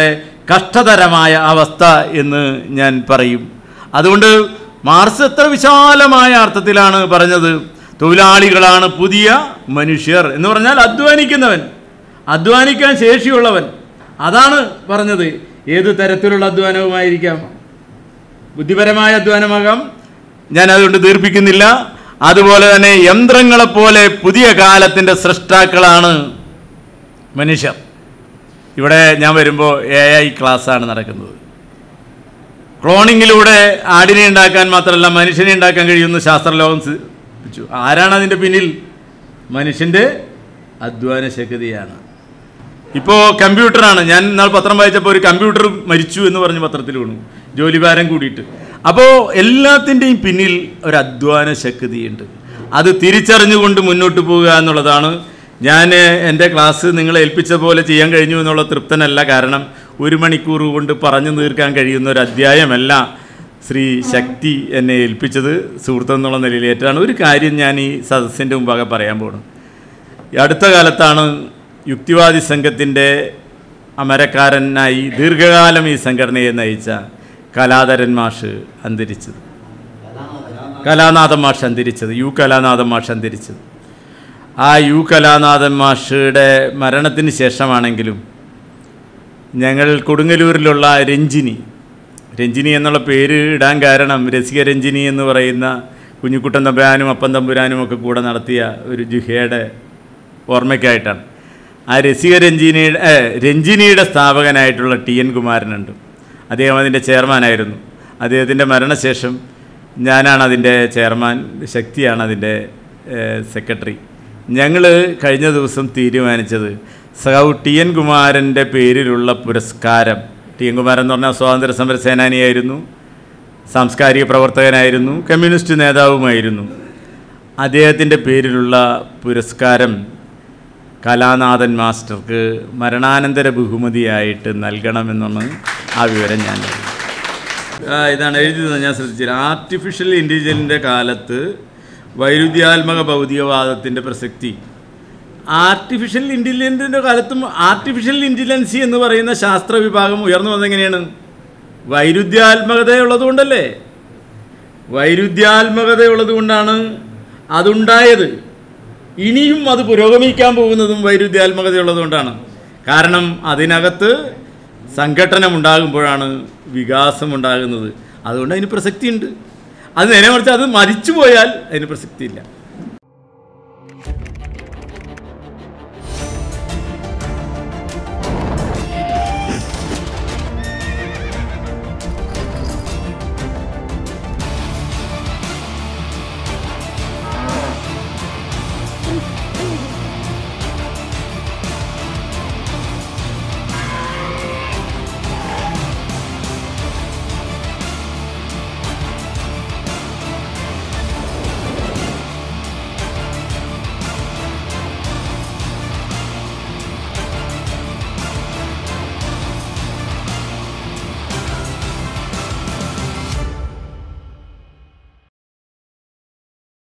കഷ്ടതരമായ അവസ്ഥ എന്ന് ഞാൻ പറയും അതുകൊണ്ട് മാർസ് എത്ര വിശാലമായ അർത്ഥത്തിലാണ് പറഞ്ഞത് തൊഴിലാളികളാണ് പുതിയ മനുഷ്യർ എന്ന് പറഞ്ഞാൽ അധ്വാനിക്കുന്നവൻ അധ്വാനിക്കാൻ ശേഷിയുള്ളവൻ അതാണ് പറഞ്ഞത് ഏത് തരത്തിലുള്ള അധ്വാനവുമായിരിക്കാം ബുദ്ധിപരമായ അധ്വാനമാകാം ഞാൻ അതുകൊണ്ട് ദീർഘിക്കുന്നില്ല അതുപോലെ തന്നെ യന്ത്രങ്ങളെപ്പോലെ പുതിയ കാലത്തിൻ്റെ സൃഷ്ടാക്കളാണ് മനുഷ്യർ ഇവിടെ ഞാൻ വരുമ്പോൾ എ ഐ ക്ലാസ്സാണ് നടക്കുന്നത് ക്ലോണിങ്ങിലൂടെ ആടിനെ ഉണ്ടാക്കാൻ മാത്രമല്ല മനുഷ്യനെ ഉണ്ടാക്കാൻ കഴിയുമെന്ന് ശാസ്ത്രലോകം സിദ്ധിച്ചു ആരാണ് അതിൻ്റെ പിന്നിൽ മനുഷ്യൻ്റെ അധ്വാന ശക്തിയാണ് ഇപ്പോൾ കമ്പ്യൂട്ടറാണ് ഞാൻ ഇന്നാൾ പത്രം വായിച്ചപ്പോൾ ഒരു കമ്പ്യൂട്ടർ മരിച്ചു എന്ന് പറഞ്ഞ് പത്രത്തിൽ വീണു ജോലിഭാരം കൂടിയിട്ട് അപ്പോൾ എല്ലാത്തിൻ്റെയും പിന്നിൽ ഒരു അധ്വാന ശക്തിയുണ്ട് അത് തിരിച്ചറിഞ്ഞുകൊണ്ട് മുന്നോട്ട് പോവുക എന്നുള്ളതാണ് ഞാൻ എൻ്റെ ക്ലാസ് നിങ്ങളെ ഏൽപ്പിച്ച പോലെ ചെയ്യാൻ കഴിഞ്ഞു എന്നുള്ള തൃപ്തനല്ല കാരണം ഒരു മണിക്കൂർ കൊണ്ട് പറഞ്ഞു തീർക്കാൻ കഴിയുന്ന ഒരു അധ്യായമല്ല ശ്രീ ശക്തി എന്നെ ഏൽപ്പിച്ചത് സുഹൃത്തെന്നുള്ള നിലയിലേറ്റാണ് ഒരു കാര്യം ഞാൻ ഈ സദസ്സിൻ്റെ മുമ്പാകെ പറയാൻ പോകണം ഈ അടുത്ത കാലത്താണ് യുക്തിവാദി സംഘത്തിൻ്റെ അമരക്കാരനായി ദീർഘകാലം ഈ സംഘടനയെ നയിച്ച കലാധരൻ മാഷ് അന്തരിച്ചത് കലാനാഥൻ മാഷ് അന്തരിച്ചത് യു കലാനാഥൻ മാഷ് അന്തരിച്ചത് ആ യു കലാനാഥൻ മാഷയുടെ മരണത്തിന് ശേഷമാണെങ്കിലും ഞങ്ങൾ കൊടുങ്ങല്ലൂരിലുള്ള രഞ്ജിനി രഞ്ജിനി എന്നുള്ള പേര് ഇടാൻ കാരണം രസിക രഞ്ജിനി എന്ന് പറയുന്ന കുഞ്ഞിക്കുട്ടൻ തമ്പുരാനും അപ്പം തമ്പുരാനും ഒക്കെ കൂടെ നടത്തിയ ഒരു ജുഹയുടെ ഓർമ്മയ്ക്കായിട്ടാണ് ആ രസിക രഞ്ജിനിയുടെ ഏ, രഞ്ജിനിയുടെ സ്ഥാപകനായിട്ടുള്ള ടി എൻ കുമാരനുണ്ട് അദ്ദേഹം അതിൻ്റെ ചെയർമാനായിരുന്നു അദ്ദേഹത്തിൻ്റെ മരണശേഷം ഞാനാണ് അതിൻ്റെ ചെയർമാൻ ശക്തിയാണ് അതിൻ്റെ സെക്രട്ടറി ഞങ്ങൾ കഴിഞ്ഞ ദിവസം തീരുമാനിച്ചത് സഹൗ ടി എൻ കുമാരൻ്റെ പേരിലുള്ള പുരസ്കാരം ടി എൻ കുമാരൻ എന്ന് പറഞ്ഞാൽ സ്വാതന്ത്ര്യ സമര സേനാനിയായിരുന്നു സാംസ്കാരിക പ്രവർത്തകനായിരുന്നു കമ്മ്യൂണിസ്റ്റ് നേതാവുമായിരുന്നു അദ്ദേഹത്തിൻ്റെ പേരിലുള്ള പുരസ്കാരം കലാനാഥൻ മാസ്റ്റർക്ക് മരണാനന്തര ബഹുമതിയായിട്ട് നൽകണമെന്നാണ് ആ വിവരം ഞാൻ അറിയുന്നത്. ആ, ഇതാണ് എഴുതിയത് ഞാൻ ശ്രദ്ധിച്ചില്ല ആർട്ടിഫിഷ്യൽ ഇൻ്റലിജൻസിൻ്റെ കാലത്ത് വൈരുദ്ധ്യാത്മക ഭൗതികവാദത്തിൻ്റെ പ്രസക്തി ആർട്ടിഫിഷ്യൽ ഇൻ്റലിജൻസിൻ്റെ കാലത്തും ആർട്ടിഫിഷ്യൽ ഇൻ്റലിജൻസി എന്ന് പറയുന്ന ശാസ്ത്ര വിഭാഗം ഉയർന്നു വന്നെങ്ങനെയാണ് വൈരുദ്ധ്യാത്മകത ഉള്ളതുകൊണ്ടല്ലേ വൈരുദ്ധ്യാത്മകത ഉള്ളതുകൊണ്ടാണ് അതുണ്ടായത് ഇനിയും അത് പുരോഗമിക്കാൻ പോകുന്നതും വൈരുദ്ധ്യാത്മകത ഉള്ളതുകൊണ്ടാണ് കാരണം അതിനകത്ത് സംഘട്ടനം ഉണ്ടാകുമ്പോഴാണ് വികാസം ഉണ്ടാകുന്നത് അതുകൊണ്ട് അതിന് പ്രസക്തിയുണ്ട് അത് നേരെ മറിച്ച് അത് മരിച്ചു പോയാൽ അതിന് പ്രസക്തിയില്ല